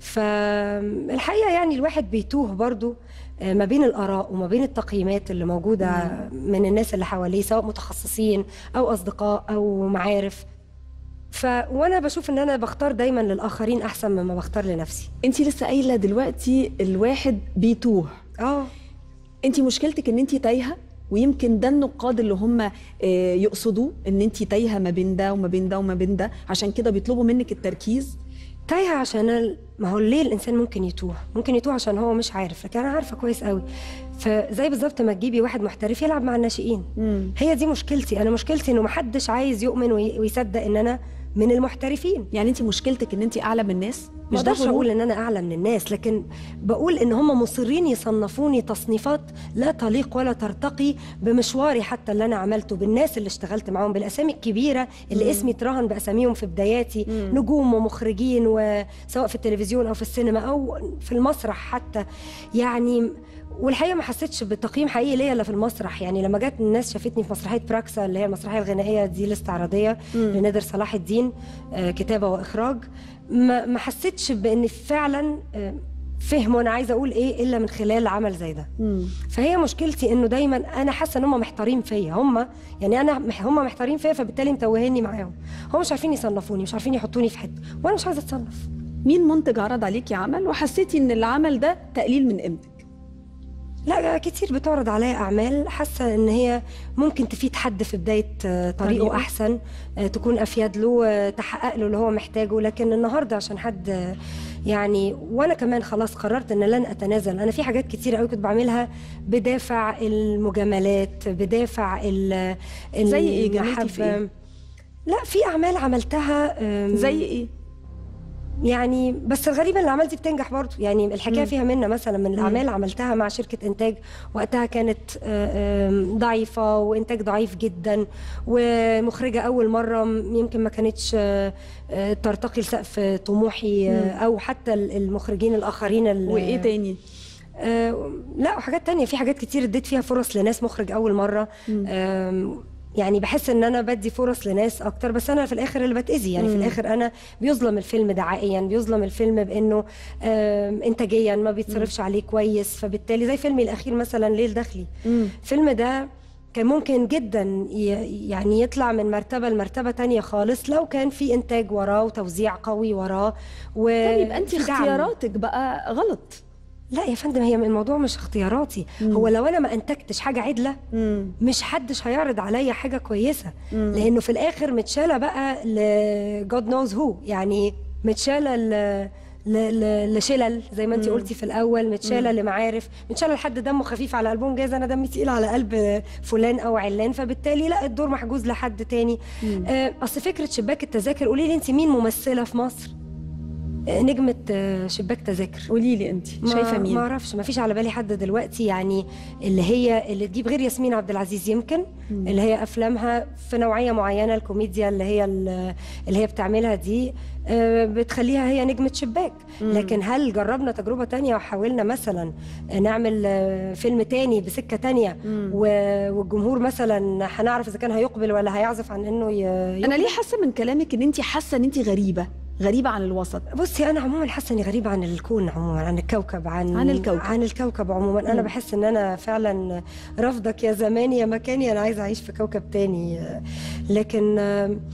فالحقيقه يعني الواحد بيتوه برضو آه، ما بين الاراء وما بين التقييمات اللي موجوده من الناس اللي حواليه سواء متخصصين او اصدقاء او معارف ف وانا بشوف ان انا بختار دايما للاخرين احسن مما بختار لنفسي انت لسه قايله دلوقتي الواحد بيتوه اه انت مشكلتك ان انت تايهه ويمكن ده النقاد اللي هم آه، يقصدوه ان انت تايهه ما بين ده وما بين ده وما بين ده عشان كده بيطلبوا منك التركيز تايهه عشان ال- ما هو ليه الانسان ممكن يتوه ممكن يتوه عشان هو مش عارف لكن انا عارفه كويس قوي فزي بالظبط ما تجيبي واحد محترف يلعب مع الناشئين هي دي مشكلتي انا مشكلتي انه محدش عايز يؤمن وي- ويصدق ان انا من المحترفين يعني انت مشكلتك ان انت اعلى من الناس مش ده ده غرور؟ اقول ان انا اعلى من الناس لكن بقول ان هم مصرين يصنفوني تصنيفات لا تليق ولا ترتقي بمشواري حتى اللي انا عملته بالناس اللي اشتغلت معاهم بالاسامي الكبيره اللي مم. اسمي اترهن باساميهم في بداياتي نجوم ومخرجين وسواء في التلفزيون او في السينما او في المسرح حتى يعني والحقيقه ما حسيتش بتقييم حقيقي ليا الا في المسرح يعني لما جت الناس شافتني في مسرحيه براكسا اللي هي المسرحيه الغنائيه دي الاستعراضيه مم. لنادر صلاح الدين آه، كتابه واخراج ما ما حسيتش بان فعلا آه، فهموا انا عايزه اقول ايه الا من خلال عمل زي ده فهي مشكلتي انه دايما انا حاسه ان هم محتارين فيا هم يعني انا مح- هم محتارين فيا فبالتالي متوهيني معاهم هم مش عارفين يصنفوني مش عارفين يحطوني في حته وانا مش عايزه اتصنف مين منتج عرض عليكي عمل وحسيتي ان العمل ده تقليل من قيمتك لا كتير بتعرض عليا اعمال حاسه ان هي ممكن تفيد حد في بدايه آه، طريقه طريقه. احسن آه، تكون افيد له آه، تحقق له اللي هو محتاجه لكن النهارده عشان حد آه، يعني وانا كمان خلاص قررت ان لن اتنازل انا في حاجات كتير قوي كنت بعملها بدافع المجاملات بدافع ال زي إيه؟ جاملتي في المحبة. إيه؟ لا في اعمال عملتها آم، زي ايه يعني بس الغريبه ان الاعمال دي بتنجح برضه يعني الحكايه مم. فيها منه مثلا من الاعمال عملتها مع شركه انتاج وقتها كانت آه، آم، ضعيفه وانتاج ضعيف جدا ومخرجه اول مره م- يمكن ما كانتش آه، آه، ترتقي لسقف طموحي آه، مم. او حتى ال- المخرجين الاخرين ال- وايه تاني آه، لا وحاجات تانية في حاجات كتير اديت فيها فرص لناس مخرج اول مره آم، يعني بحس ان انا بدي فرص لناس اكتر بس انا في الاخر اللي بتاذي يعني في مم. الاخر انا بيظلم الفيلم دعائيا بيظلم الفيلم بانه آم، انتاجيا ما بيتصرفش عليه كويس فبالتالي زي فيلمي الاخير مثلا ليل داخلي الفيلم ده كان ممكن جدا ي- يعني يطلع من مرتبة لمرتبة تانية خالص لو كان في إنتاج وراه وتوزيع قوي وراه و طيب يبقى انت في دعم. اختياراتك بقى غلط لا يا فندم هي الموضوع مش اختياراتي مم. هو لو انا ما انتجتش حاجه عدله مم. مش حدش هيعرض عليا حاجه كويسه مم. لانه في الاخر متشاله بقى ل God knows who يعني متشاله ل ل- ل- لشلل زي ما انت مم. قلتي في الاول متشاله مم. لمعارف متشاله لحد دمه خفيف على قلبهم جايز انا دمي تقيل على قلب فلان او علان فبالتالي لا الدور محجوز لحد تاني مم. آه، اصل فكره شباك التذاكر قولي لي انت مين ممثله في مصر آه، نجمه آه، شباك تذاكر قولي لي انت ما- شايفه مين ما اعرفش ما فيش على بالي حد دلوقتي يعني اللي هي اللي تجيب غير ياسمين عبد العزيز يمكن مم. اللي هي افلامها في نوعيه معينه الكوميديا اللي هي ال- اللي هي بتعملها دي آه، بتخليها هي نجمه شباك مم. لكن هل جربنا تجربه تانية وحاولنا مثلا نعمل آه، فيلم تاني بسكه تانية مم. و- والجمهور مثلا هنعرف اذا كان هيقبل ولا هيعزف عن انه ي- انا يقبل؟ ليه حاسه من كلامك ان انت حاسه ان انت غريبه غريبه عن الوسط بصي انا عموما حاسه اني غريبه عن الكون عموما عن الكوكب عن عن الكوكب. عن الكوكب عموما انا مم. بحس ان انا فعلا رافضك يا زماني يا مكاني انا عايزه اعيش في كوكب تاني لكن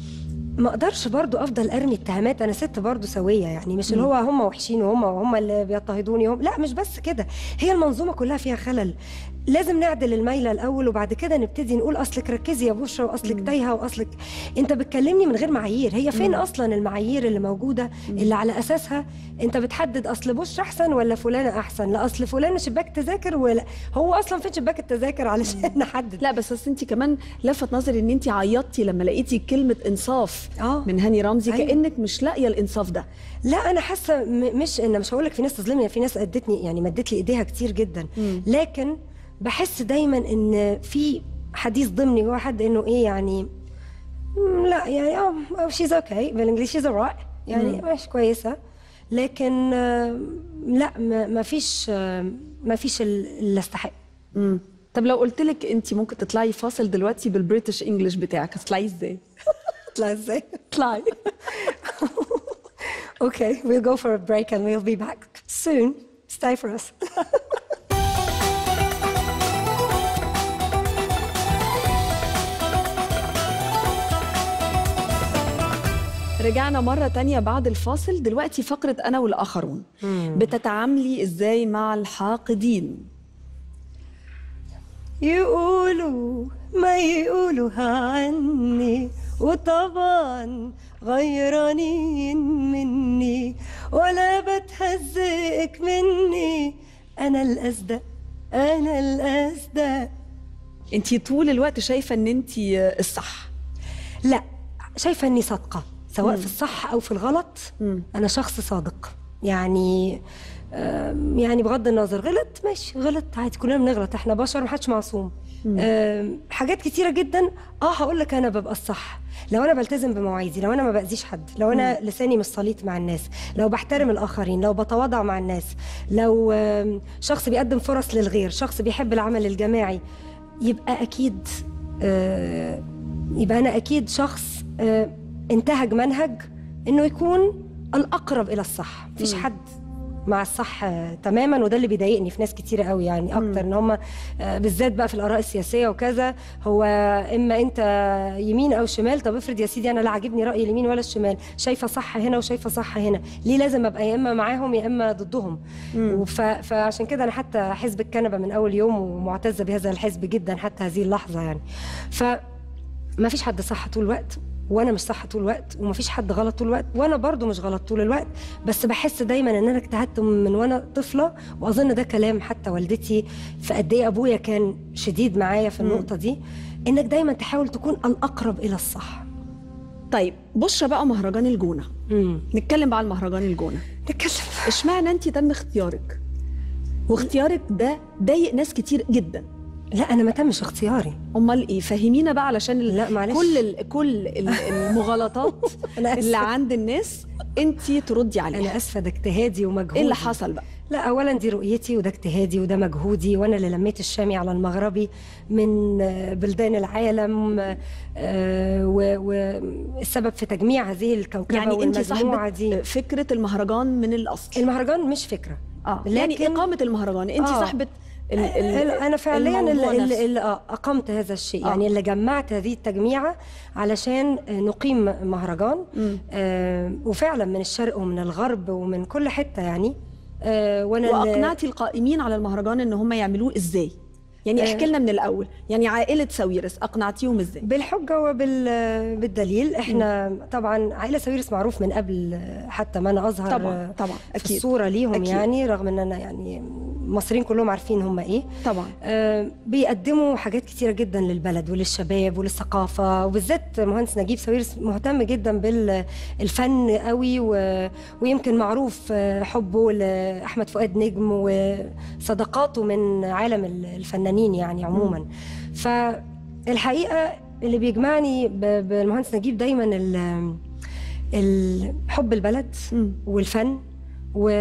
ما اقدرش برضو افضل ارمي اتهامات انا ست برضو سويه يعني مش اللي هو هم وحشين وهم وهم اللي بيضطهدوني هم لا مش بس كده هي المنظومه كلها فيها خلل لازم نعدل الميله الاول وبعد كده نبتدي نقول اصلك ركزي يا بشرى واصلك تايهه واصلك انت بتكلمني من غير معايير هي فين مم. اصلا المعايير اللي موجوده اللي على اساسها انت بتحدد اصل بشرى احسن ولا فلانه احسن لا اصل فلانه شباك تذاكر ولا هو اصلا فين شباك التذاكر علشان نحدد لا بس اصل انت كمان لفت نظري ان انت عيطتي لما لقيتي كلمه انصاف آه. من هاني رمزي أيوة. كانك مش لاقيه الانصاف ده لا انا حاسه م- مش ان مش هقول لك في ناس تظلمني في ناس ادتني يعني مدت لي ايديها كتير جدا مم. لكن بحس دايما ان في حديث ضمني جوه حد انه ايه يعني مم، لا يعني اه شيز اوكي بالانجليزي شيز alright يعني مم. مش كويسه لكن آه، لا ما ما فيش آه، ما فيش ال- اللي استحق مم. طب لو قلت لك انت ممكن تطلعي فاصل دلوقتي بالبريتش انجلش بتاعك هتطلعي ازاي اطلع ازاي اطلعي Okay, we'll go for a break and we'll be back soon. Stay for us. رجعنا مرة تانية بعد الفاصل دلوقتي فقرة أنا والآخرون بتتعاملي إزاي مع الحاقدين يقولوا ما يقولوها عني وطبعا غيرانين مني ولا بتهزئك مني انا الاسدى انا الاسدى انت طول الوقت شايفة ان انت الصح لا شايفه اني صادقه سواء مم. في الصح او في الغلط مم. انا شخص صادق يعني آم، يعني بغض النظر غلط ماشي غلط عادي كلنا بنغلط احنا بشر محدش معصوم آم، حاجات كتيره جدا اه هقول لك انا ببقى الصح لو انا بلتزم بمواعيدي لو انا ما باذيش حد لو انا لساني مش سليط مع الناس لو بحترم الاخرين لو بتواضع مع الناس لو آم، شخص بيقدم فرص للغير شخص بيحب العمل الجماعي يبقى اكيد آه، يبقى انا اكيد شخص آه، انتهج منهج انه يكون الاقرب الى الصح مفيش مم. حد مع الصح آه، تماما وده اللي بيضايقني في ناس كتيره قوي يعني اكتر ان هم بالذات بقى في الاراء السياسيه وكذا هو اما انت يمين او شمال طب افرض يا سيدي انا لا عاجبني راي اليمين ولا الشمال شايفه صح هنا وشايفه صح هنا ليه لازم ابقى يا اما معاهم يا اما ضدهم وف... فعشان كده انا حتى حزب الكنبه من اول يوم ومعتزه بهذا الحزب جدا حتى هذه اللحظه يعني ف ما فيش حد صح طول الوقت وانا مش صح طول الوقت وما فيش حد غلط طول الوقت وانا برضو مش غلط طول الوقت بس بحس دايما ان انا اجتهدت من وانا طفله واظن ده كلام حتى والدتي في قد ايه ابويا كان شديد معايا في مم. النقطه دي انك دايما تحاول تكون الاقرب الى الصح طيب بشرى بقى مهرجان الجونة امم نتكلم بقى عن مهرجان الجونة نتكلم اشمعنى انت تم اختيارك واختيارك ده ضايق ناس كتير جدا لا انا ما تمش اختياري امال ايه فهمينا بقى علشان ال... لا معلش كل ال... كل ال- المغالطات أنا آسفة. اللي عند الناس انت تردي عليها انا اسفه ده اجتهادي ومجهودي ايه اللي حصل بقى لا اولا دي رؤيتي وده اجتهادي وده مجهودي وانا اللي لميت الشامي على المغربي من آه، بلدان العالم آه، و- والسبب في تجميع هذه الكوكبه يعني انت والمجموعه صاحبه دي فكره المهرجان من الاصل المهرجان مش فكره اه يعني لكن- اقامه المهرجان انت آه. صاحبه ال... ال... انا فعليا الموضوع اللي, نفسه. اللي, اللي آه اقمت هذا الشيء آه. يعني اللي جمعت هذه التجميعه علشان آه، نقيم مهرجان مم. آه وفعلا من الشرق ومن الغرب ومن كل حته يعني آه وانا اللي- واقنعتي القائمين على المهرجان ان هم يعملوه ازاي يعني آه. احكي لنا من الاول يعني عائله ساويرس اقنعتيهم ازاي بالحجه وبالدليل احنا طبعا عائله ساويرس معروف من قبل حتى ما انا اظهر طبعا طبعا في اكيد الصوره ليهم أكيد. يعني رغم ان انا يعني المصريين كلهم عارفين هم ايه طبعا آه، بيقدموا حاجات كتيرة جدا للبلد وللشباب وللثقافة وبالذات مهندس نجيب ساويرس مهتم جدا بالفن قوي و... ويمكن معروف آه، حبه لأحمد فؤاد نجم وصداقاته من عالم ال- الفنانين يعني عموما فالحقيقة اللي بيجمعني ب- بالمهندس نجيب دايما ال- ال- حب البلد مم. والفن و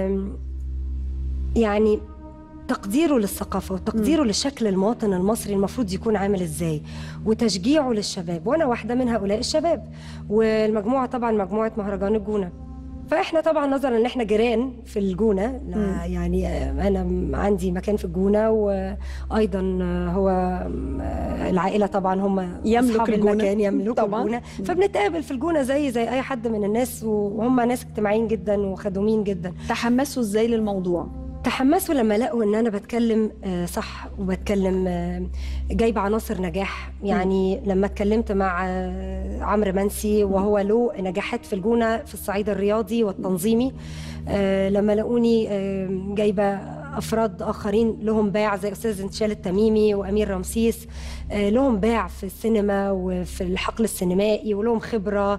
يعني تقديره للثقافة وتقديره لشكل المواطن المصري المفروض يكون عامل ازاي وتشجيعه للشباب وانا واحدة من هؤلاء الشباب والمجموعة طبعا مجموعة مهرجان الجونة فاحنا طبعا نظرا ان احنا جيران في الجونه لا مم. يعني آه، انا م- عندي مكان في الجونه وايضا آه، هو آه، العائله طبعا هم يملك اصحاب الجونة. المكان يملكوا طبعاً. الجونه فبنتقابل في الجونه زي زي اي حد من الناس وهم ناس اجتماعيين جدا وخدومين جدا تحمسوا ازاي للموضوع تحمسوا لما لقوا ان انا بتكلم آه، صح وبتكلم آه، جايبه عناصر نجاح يعني لما اتكلمت مع آه، عمرو منسي وهو له نجاحات في الجونه في الصعيد الرياضي والتنظيمي آه، لما لقوني آه، جايبه افراد اخرين لهم باع زي استاذ انتشال التميمي وامير رمسيس آه، لهم باع في السينما وفي الحقل السينمائي ولهم خبره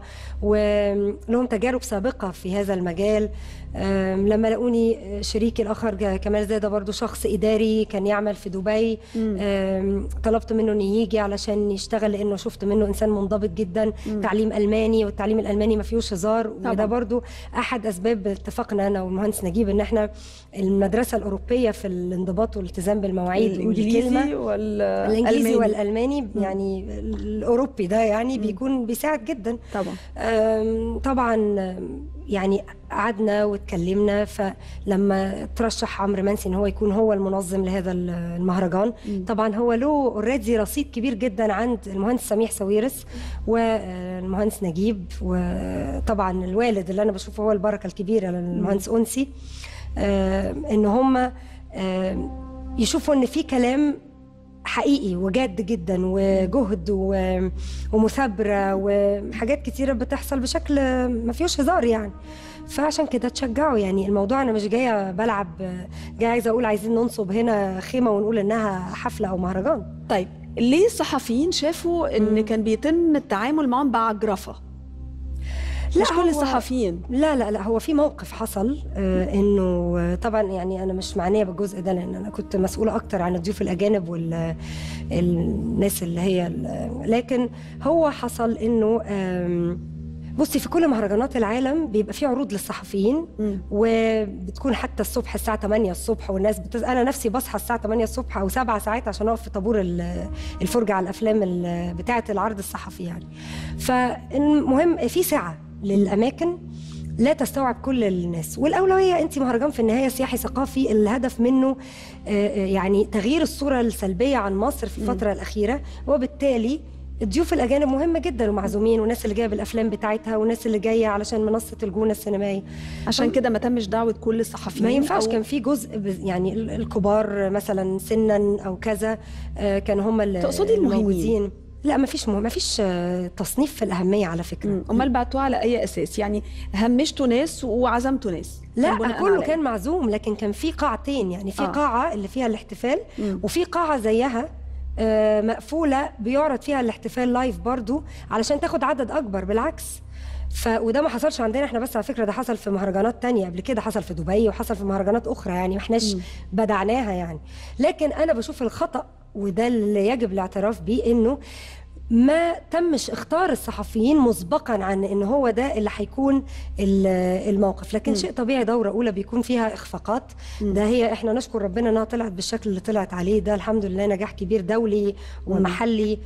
ولهم تجارب سابقه في هذا المجال آم، لما لقوني آه، شريكي الاخر جا- كمال زاده برضو شخص اداري كان يعمل في دبي آم، طلبت منه انه يجي علشان يشتغل لانه شفت منه انسان منضبط جدا مم. تعليم الماني والتعليم الالماني ما فيهوش هزار طبعاً. وده برضو احد اسباب اتفاقنا انا والمهندس نجيب ان احنا المدرسه الاوروبيه في الانضباط والالتزام بالمواعيد الانجليزي والكلمه ولا الانجليزي ألماني؟ والالماني يعني الاوروبي ده يعني بيكون بيساعد جدا طبعا أم، طبعا أم، يعني قعدنا واتكلمنا فلما ترشح عمرو منسي ان هو يكون هو المنظم لهذا ال- المهرجان طبعا هو له اوريدي رصيد كبير جدا عند المهندس سميح ساويرس والمهندس نجيب وطبعا الوالد اللي انا بشوفه هو البركه الكبيره للمهندس انسي آم، ان هم آم، يشوفوا ان في كلام حقيقي وجاد جدا وجهد و- ومثابره وحاجات كتيره بتحصل بشكل ما فيهوش هزار يعني فعشان كده تشجعوا يعني الموضوع انا مش جايه بلعب جايه عايزه اقول عايزين ننصب هنا خيمه ونقول انها حفله او مهرجان طيب ليه الصحفيين شافوا ان كان بيتم التعامل معاهم بعجرفه مش كل هو- الصحفيين لا لا لا هو في موقف حصل آه انه آه، طبعا يعني انا مش معنيه بالجزء ده لان انا كنت مسؤوله اكتر عن الضيوف الاجانب والناس اللي هي ال- لكن هو حصل انه آم، بصي في كل مهرجانات العالم بيبقى في عروض للصحفيين وبتكون حتى الصبح الساعه 8 الصبح والناس بتز... انا نفسي بصحى الساعه 8 الصبح او 7 ساعات عشان اقف في طابور ال- الفرجه على الافلام ال- بتاعه العرض الصحفي يعني فالمهم في سعه للاماكن لا تستوعب كل الناس والاولويه انت مهرجان في النهايه سياحي ثقافي الهدف منه آه، آه، يعني تغيير الصوره السلبيه عن مصر في الفتره الاخيره وبالتالي الضيوف الاجانب مهمه جدا ومعزومين والناس اللي جايه بالافلام بتاعتها والناس اللي جايه علشان منصه الجونه السينمائي عشان كده ما تمش دعوه كل الصحفيين ما ينفعش أو- كان في جزء ب- يعني ال- الكبار مثلا سنا او كذا آه، كان هم اللي تقصدي المهمين؟ الموجودين. لا ما فيش ما فيش آه، تصنيف في الاهميه على فكره امال بعتوه على اي اساس يعني همشتوا ناس وعزمتوا ناس كان لا بناء كله على إيه؟ كان معزوم لكن كان في قاعتين يعني في آه. آه. قاعه اللي فيها الاحتفال مم. وفي قاعه زيها آه، مقفوله بيعرض فيها الاحتفال لايف برضو علشان تاخد عدد اكبر بالعكس ف... وده ما حصلش عندنا احنا بس على فكره ده حصل في مهرجانات تانية قبل كده حصل في دبي وحصل في مهرجانات اخرى يعني ما احناش بدعناها يعني لكن انا بشوف الخطا وده اللي يجب الاعتراف بيه انه ما تمش اختار الصحفيين مسبقا عن ان هو ده اللي هيكون ال- الموقف لكن مم. شيء طبيعي دوره اولى بيكون فيها اخفاقات ده هي احنا نشكر ربنا انها طلعت بالشكل اللي طلعت عليه ده الحمد لله نجاح كبير دولي ومحلي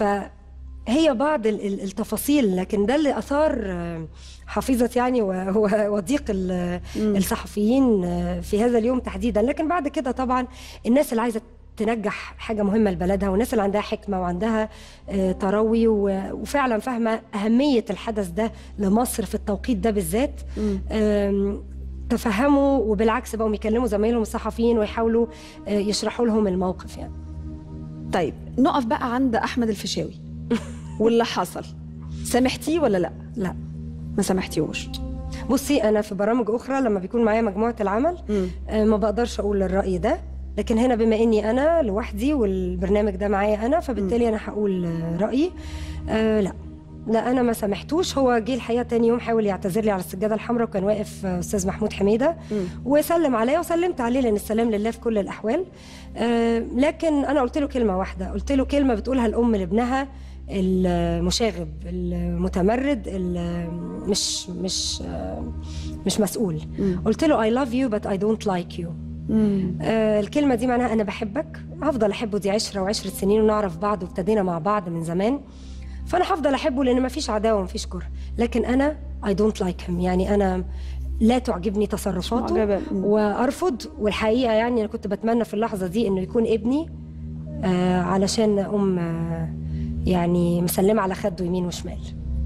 فهي بعض ال- ال- التفاصيل لكن ده اللي اثار آه، حفيظه يعني و- و- وضيق ال- الصحفيين آه، في هذا اليوم تحديدا لكن بعد كده طبعا الناس اللي عايزه تنجح حاجه مهمه لبلدها والناس اللي عندها حكمه وعندها آه، تروي و- وفعلا فاهمه اهميه الحدث ده لمصر في التوقيت ده بالذات آم، تفهموا وبالعكس بقوا يكلموا زمايلهم الصحفيين ويحاولوا آه، يشرحوا لهم الموقف يعني طيب نقف بقى عند احمد الفيشاوي واللي حصل سامحتيه ولا لا لا ما سامحتيهوش بصي انا في برامج اخرى لما بيكون معايا مجموعه العمل آه، ما بقدرش اقول الراي ده لكن هنا بما اني انا لوحدي والبرنامج ده معايا انا فبالتالي انا هقول آه، رايي آه لا لا انا ما سامحتوش هو جه الحقيقه تاني يوم حاول يعتذر لي على السجاده الحمراء وكان واقف آه، استاذ محمود حميده وسلم عليا وسلمت عليه لان السلام لله في كل الاحوال آه لكن انا قلت له كلمه واحده قلت له كلمه بتقولها الام لابنها المشاغب المتمرد اللي مش مش آه، مش مسؤول قلت له I love you but I don't like you آه الكلمة دي معناها أنا بحبك هفضل أحبه دي عشرة وعشرة سنين ونعرف بعض وابتدينا مع بعض من زمان فأنا هفضل أحبه لأن مفيش عداوة ومفيش كره لكن أنا I don't like him يعني انا لا تعجبني تصرفاته معجبة. وارفض والحقيقه يعني انا كنت بتمنى في اللحظه دي انه يكون ابني آه علشان اقوم آه يعني مسلمه على خده يمين وشمال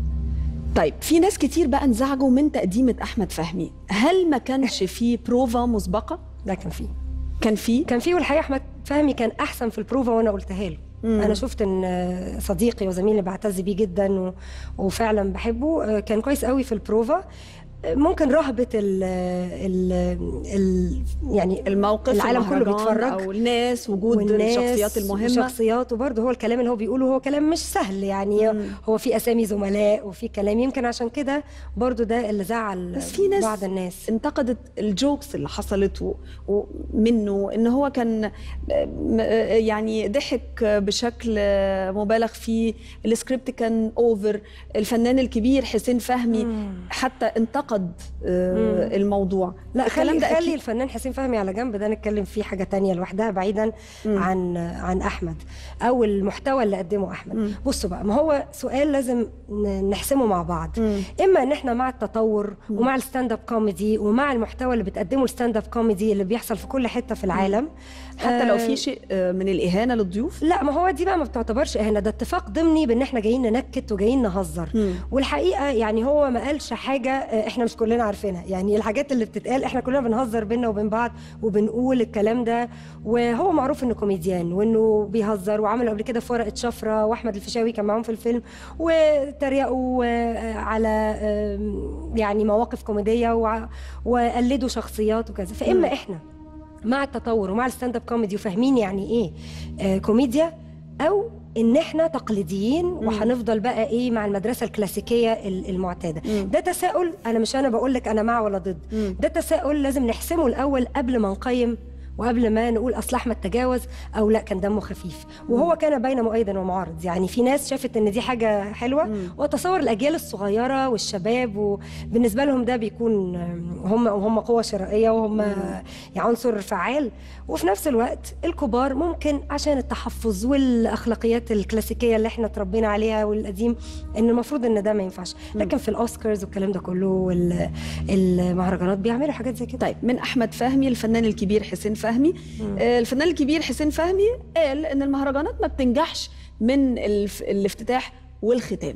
طيب في ناس كتير بقى انزعجوا من تقديمة أحمد فهمي هل ما كانش في بروفا مسبقة؟ لا كان في كان في كان في والحقيقه احمد فهمي كان احسن في البروفا وانا قلتها له مم. انا شفت ان صديقي وزميلي بعتز بيه جدا و... وفعلا بحبه كان كويس قوي في البروفا ممكن رهبه ال ال ال يعني الموقف العالم كله المهرجان بيتفرج أو الناس وجود والناس الشخصيات المهمة الشخصيات وبرضه هو الكلام اللي هو بيقوله هو كلام مش سهل يعني مم. هو في اسامي زملاء وفي كلام يمكن عشان كده برضه ده اللي زعل بس في ناس بعض الناس انتقدت الجوكس اللي حصلت و- ومنه ان هو كان م- يعني ضحك بشكل مبالغ فيه السكريبت كان اوفر الفنان الكبير حسين فهمي حتى انتقد آه، مم. الموضوع لا الكلام خلي ده خلي أكيد الفنان حسين فهمي على جنب ده نتكلم فيه حاجه تانية لوحدها بعيدا عن عن احمد او المحتوى اللي قدمه احمد مم. بصوا بقى ما هو سؤال لازم ن- نحسمه مع بعض اما ان احنا مع التطور ومع الستاند اب كوميدي ومع المحتوى اللي بتقدمه الستاند اب كوميدي اللي بيحصل في كل حته في العالم حتى لو آه، في شيء آه، من الاهانه للضيوف لا ما هو دي بقى ما بتعتبرش اهانه ده اتفاق ضمني بان احنا جايين ننكت وجايين نهزر مم. والحقيقه يعني هو ما قالش حاجه آه، احنا مش كلنا عارفينها يعني الحاجات اللي بتتقال احنا كلنا بنهزر بينا وبين بعض وبنقول الكلام ده وهو معروف انه كوميديان وانه بيهزر وعمل قبل كده في ورقه شفره واحمد الفيشاوي كان معاهم في الفيلم وتريقوا آه، على آم، يعني مواقف كوميديه وع- وقلدوا شخصيات وكذا فاما مم. احنا مع التطور ومع الستاند اب كوميدي وفاهمين يعني ايه آه كوميديا او ان احنا تقليديين وهنفضل بقى ايه مع المدرسه الكلاسيكيه ال- المعتاده مم. ده تساؤل انا مش انا بقول لك انا مع ولا ضد مم. ده تساؤل لازم نحسمه الاول قبل ما نقيم وقبل ما نقول اصل احمد تجاوز او لا كان دمه خفيف وهو كان بين مؤيدا ومعارض يعني في ناس شافت ان دي حاجه حلوه واتصور الاجيال الصغيره والشباب وبالنسبه لهم ده بيكون هم هم قوه شرائيه وهم يعني عنصر فعال وفي نفس الوقت الكبار ممكن عشان التحفظ والاخلاقيات الكلاسيكيه اللي احنا اتربينا عليها والقديم ان المفروض ان ده ما ينفعش لكن في الاوسكارز والكلام ده كله والمهرجانات بيعملوا حاجات زي كده طيب من احمد فهمي الفنان الكبير حسين فهمي آه، الفنان الكبير حسين فهمي قال ان المهرجانات ما بتنجحش من الف... الافتتاح والختام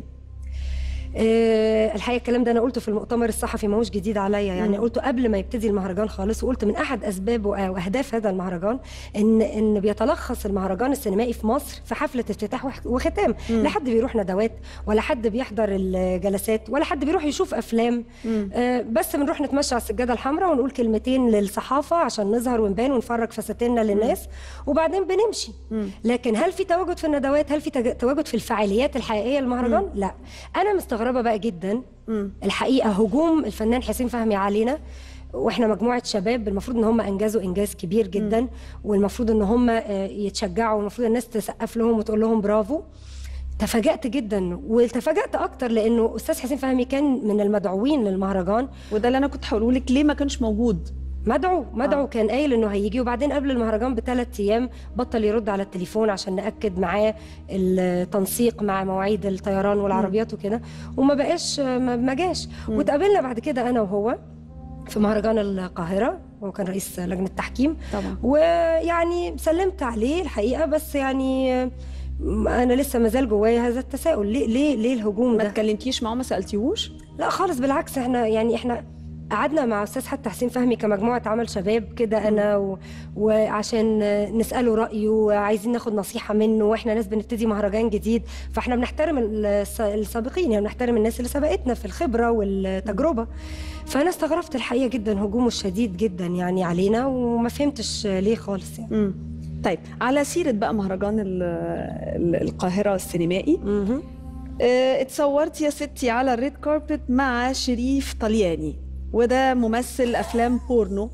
آه، الحقيقه الكلام ده انا قلته في المؤتمر الصحفي ما هوش جديد عليا يعني مم. قلته قبل ما يبتدي المهرجان خالص وقلت من احد اسباب واهداف هذا المهرجان ان ان بيتلخص المهرجان السينمائي في مصر في حفله افتتاح وح- وختام مم. لا حد بيروح ندوات ولا حد بيحضر الجلسات ولا حد بيروح يشوف افلام مم. آه، بس بنروح نتمشى على السجاده الحمراء ونقول كلمتين للصحافه عشان نظهر ونبان ونفرج فساتيننا للناس وبعدين بنمشي مم. لكن هل في تواجد في الندوات هل في تج- تواجد في الفعاليات الحقيقيه للمهرجان لا انا مستغربه بقى جدا مم. الحقيقه هجوم الفنان حسين فهمي علينا واحنا مجموعه شباب المفروض ان هم انجزوا انجاز كبير جدا والمفروض ان هم آه، يتشجعوا والمفروض الناس تسقف لهم وتقول لهم برافو تفاجأت جدا وتفاجأت أكتر لأنه أستاذ حسين فهمي كان من المدعوين للمهرجان وده اللي انا كنت هقوله لك ليه ما كانش موجود مدعو مدعو آه. كان قايل انه هيجي وبعدين قبل المهرجان بثلاث ايام بطل يرد على التليفون عشان ناكد معاه التنسيق مع مواعيد الطيران والعربيات وكده وما بقاش ما ما جاش واتقابلنا بعد كده انا وهو في مهرجان القاهره هو كان رئيس لجنه التحكيم طبعا ويعني سلمت عليه الحقيقه بس يعني انا لسه مازال جوايا هذا التساؤل ليه ليه ليه الهجوم ما ده اتكلمتيش معاه ما سالتيهوش لا خالص بالعكس احنا يعني احنا قعدنا مع استاذ حتى حسين فهمي كمجموعه عمل شباب كده انا و... وعشان نساله رايه وعايزين ناخد نصيحه منه واحنا ناس بنبتدي مهرجان جديد فاحنا بنحترم الس- السابقين يعني بنحترم الناس اللي سبقتنا في الخبره والتجربه فانا استغربت الحقيقه جدا هجومه الشديد جدا يعني علينا وما فهمتش ليه خالص يعني مم. طيب على سيره بقى مهرجان ال- ال- القاهره السينمائي مهم. آه، اتصورت يا ستي على الريد كاربت مع شريف طلياني وده ممثل افلام بورنو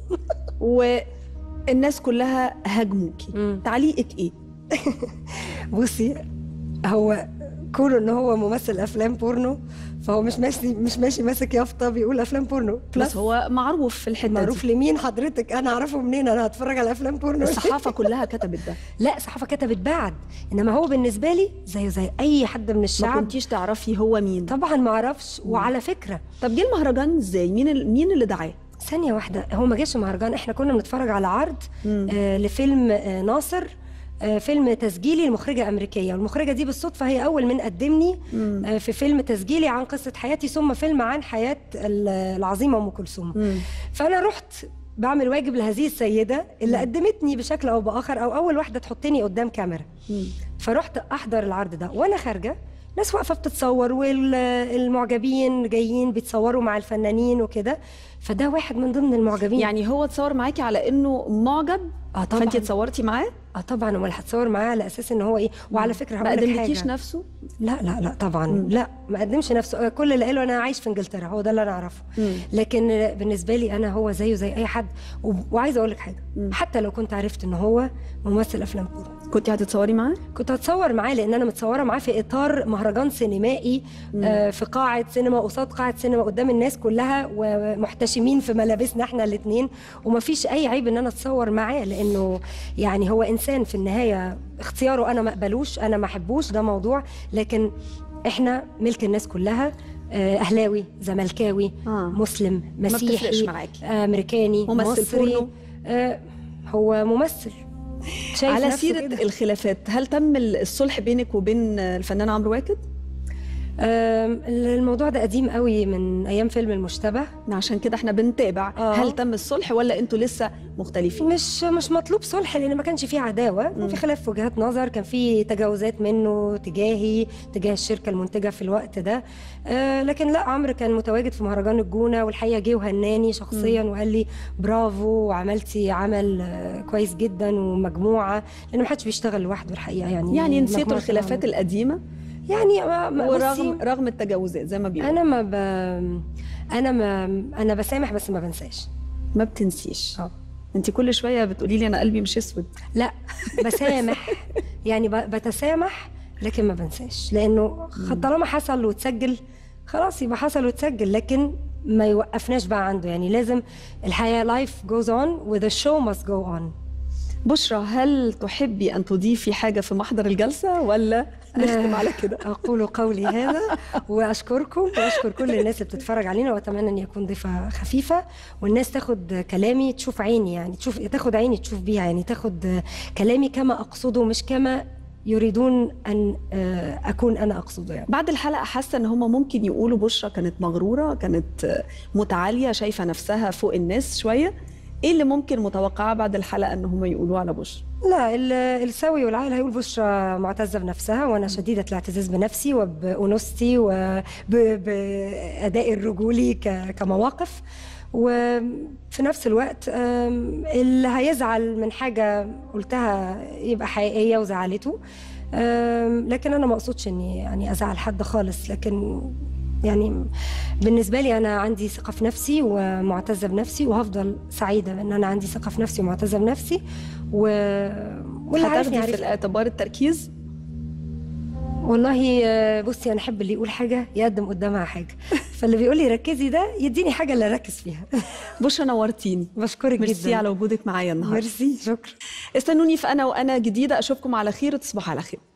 والناس كلها هاجموكي مم. تعليقك ايه بصي هو كونه ان هو ممثل افلام بورنو فهو مش ماشي مش ماشي ماسك يافطه بيقول افلام بورنو بس هو معروف في الحته معروف دي لمين حضرتك انا اعرفه منين انا هتفرج على افلام بورنو الصحافه كلها كتبت ده لا الصحافه كتبت بعد انما هو بالنسبه لي زيه زي اي حد من ما الشعب كنتيش تعرفي هو مين طبعا ما اعرفش وعلى فكره طب جه المهرجان ازاي مين ال- مين اللي دعاه ثانيه واحده هو ما جاش مهرجان احنا كنا بنتفرج على عرض آه لفيلم آه ناصر آه فيلم تسجيلي لمخرجة أمريكية والمخرجة دي بالصدفة هي أول من قدمني آه في فيلم تسجيلي عن قصة حياتي ثم فيلم عن حياة ال- العظيمة أم كلثوم فأنا رحت بعمل واجب لهذه السيدة اللي قدمتني بشكل أو بآخر أو أول واحدة تحطني قدام كاميرا فرحت أحضر العرض ده وأنا خارجة ناس واقفة بتتصور والمعجبين جايين بيتصوروا مع الفنانين وكده فده واحد من ضمن المعجبين يعني هو اتصور معاكي على انه معجب اه طبعا فانت اتصورتي معاه اه طبعا امال هتصور معاه على اساس ان هو ايه وعلى فكره ما هقول لك قدملكيش حاجه نفسه لا لا لا طبعا مم. لا ما قدمش نفسه آه، كل اللي قاله انا عايش في انجلترا هو ده اللي انا اعرفه مم. لكن بالنسبه لي انا هو زيه زي اي حد و- وعايزه اقول لك حاجه حتى لو كنت عرفت ان هو ممثل افلام بورنو كنت هتتصوري معاه كنت هتصور معاه لان انا متصوره معاه في اطار مهرجان سينمائي آه في قاعه سينما قصاد قاعه سينما قدام الناس كلها ومحتشمين في ملابسنا احنا الاثنين ومفيش اي عيب ان انا اتصور معاه لانه يعني هو انسان في النهايه اختياره انا ما اقبلوش انا ما احبوش ده موضوع لكن احنا ملك الناس كلها آه، اهلاوي زملكاوي آه. مسلم بتفرقش مسيحي معاكي. امريكاني ممثل مصري بورنو. آه هو ممثل شايف على نفسه سيرة كده. الخلافات هل تم الصلح بينك وبين الفنان عمرو واكد؟ آم، الموضوع ده قديم قوي من ايام فيلم المشتبه عشان كده احنا بنتابع آه. هل تم الصلح ولا انتوا لسه مختلفين؟ مش مش مطلوب صلح لان ما كانش فيه عداوه كان في خلاف في وجهات نظر كان في تجاوزات منه تجاهي تجاه الشركه المنتجه في الوقت ده آه لكن لا عمرو كان متواجد في مهرجان الجونه والحقيقه جه وهناني شخصيا وقال لي برافو وعملتي عمل آه كويس جدا ومجموعه لان ما حدش بيشتغل لوحده الحقيقه يعني يعني نسيتوا مجموعة الخلافات العمل. القديمة يعني ما ما- ورغم بصي، رغم التجاوزات زي ما بيقولوا انا ما ب... انا ما انا بسامح بس ما بنساش ما بتنسيش اه انت كل شويه بتقولي لي انا قلبي مش اسود لا بسامح يعني ب- بتسامح لكن ما بنساش لانه خ- طالما حصل وتسجل خلاص يبقى حصل وتسجل لكن ما يوقفناش بقى عنده يعني لازم الحياه لايف جوز اون وذا شو ماست جو اون بشرى هل تحبي ان تضيفي حاجه في محضر الجلسه ولا نختم على كده اقول قولي هذا واشكركم واشكر كل الناس اللي بتتفرج علينا واتمنى ان يكون ضيفه خفيفه والناس تاخد كلامي تشوف عيني يعني تشوف تاخد عيني تشوف بيها يعني تاخد كلامي كما اقصده مش كما يريدون ان آه، اكون انا اقصده يعني بعد الحلقه حاسه ان هم ممكن يقولوا بشرى كانت مغروره كانت متعاليه شايفه نفسها فوق الناس شويه ايه اللي ممكن متوقعه بعد الحلقه ان هم يقولوه على بشرى لا ال- السوي والعاقل هيقول بشرى معتزه بنفسها وانا شديده الاعتزاز بنفسي وبانوثتي وبادائي الرجولي ك- كمواقف وفي نفس الوقت أم، اللي هيزعل من حاجه قلتها يبقى حقيقيه وزعلته أم، لكن انا ما اقصدش اني يعني ازعل حد خالص لكن يعني بالنسبه لي انا عندي ثقه في نفسي ومعتزه بنفسي وهفضل سعيده بان انا عندي ثقه في نفسي ومعتزه بنفسي و واللي عارفني هتاخدي في عارفني. الاعتبار التركيز والله آه، بصي انا احب اللي يقول حاجه يقدم قدامها حاجه فاللي بيقول لي ركزي ده يديني حاجه اللي اركز فيها بشرى نورتيني بشكرك ميرسي جدا على وجودك معايا النهارده ميرسي شكرا استنوني في انا وانا جديده اشوفكم على خير تصبحوا على خير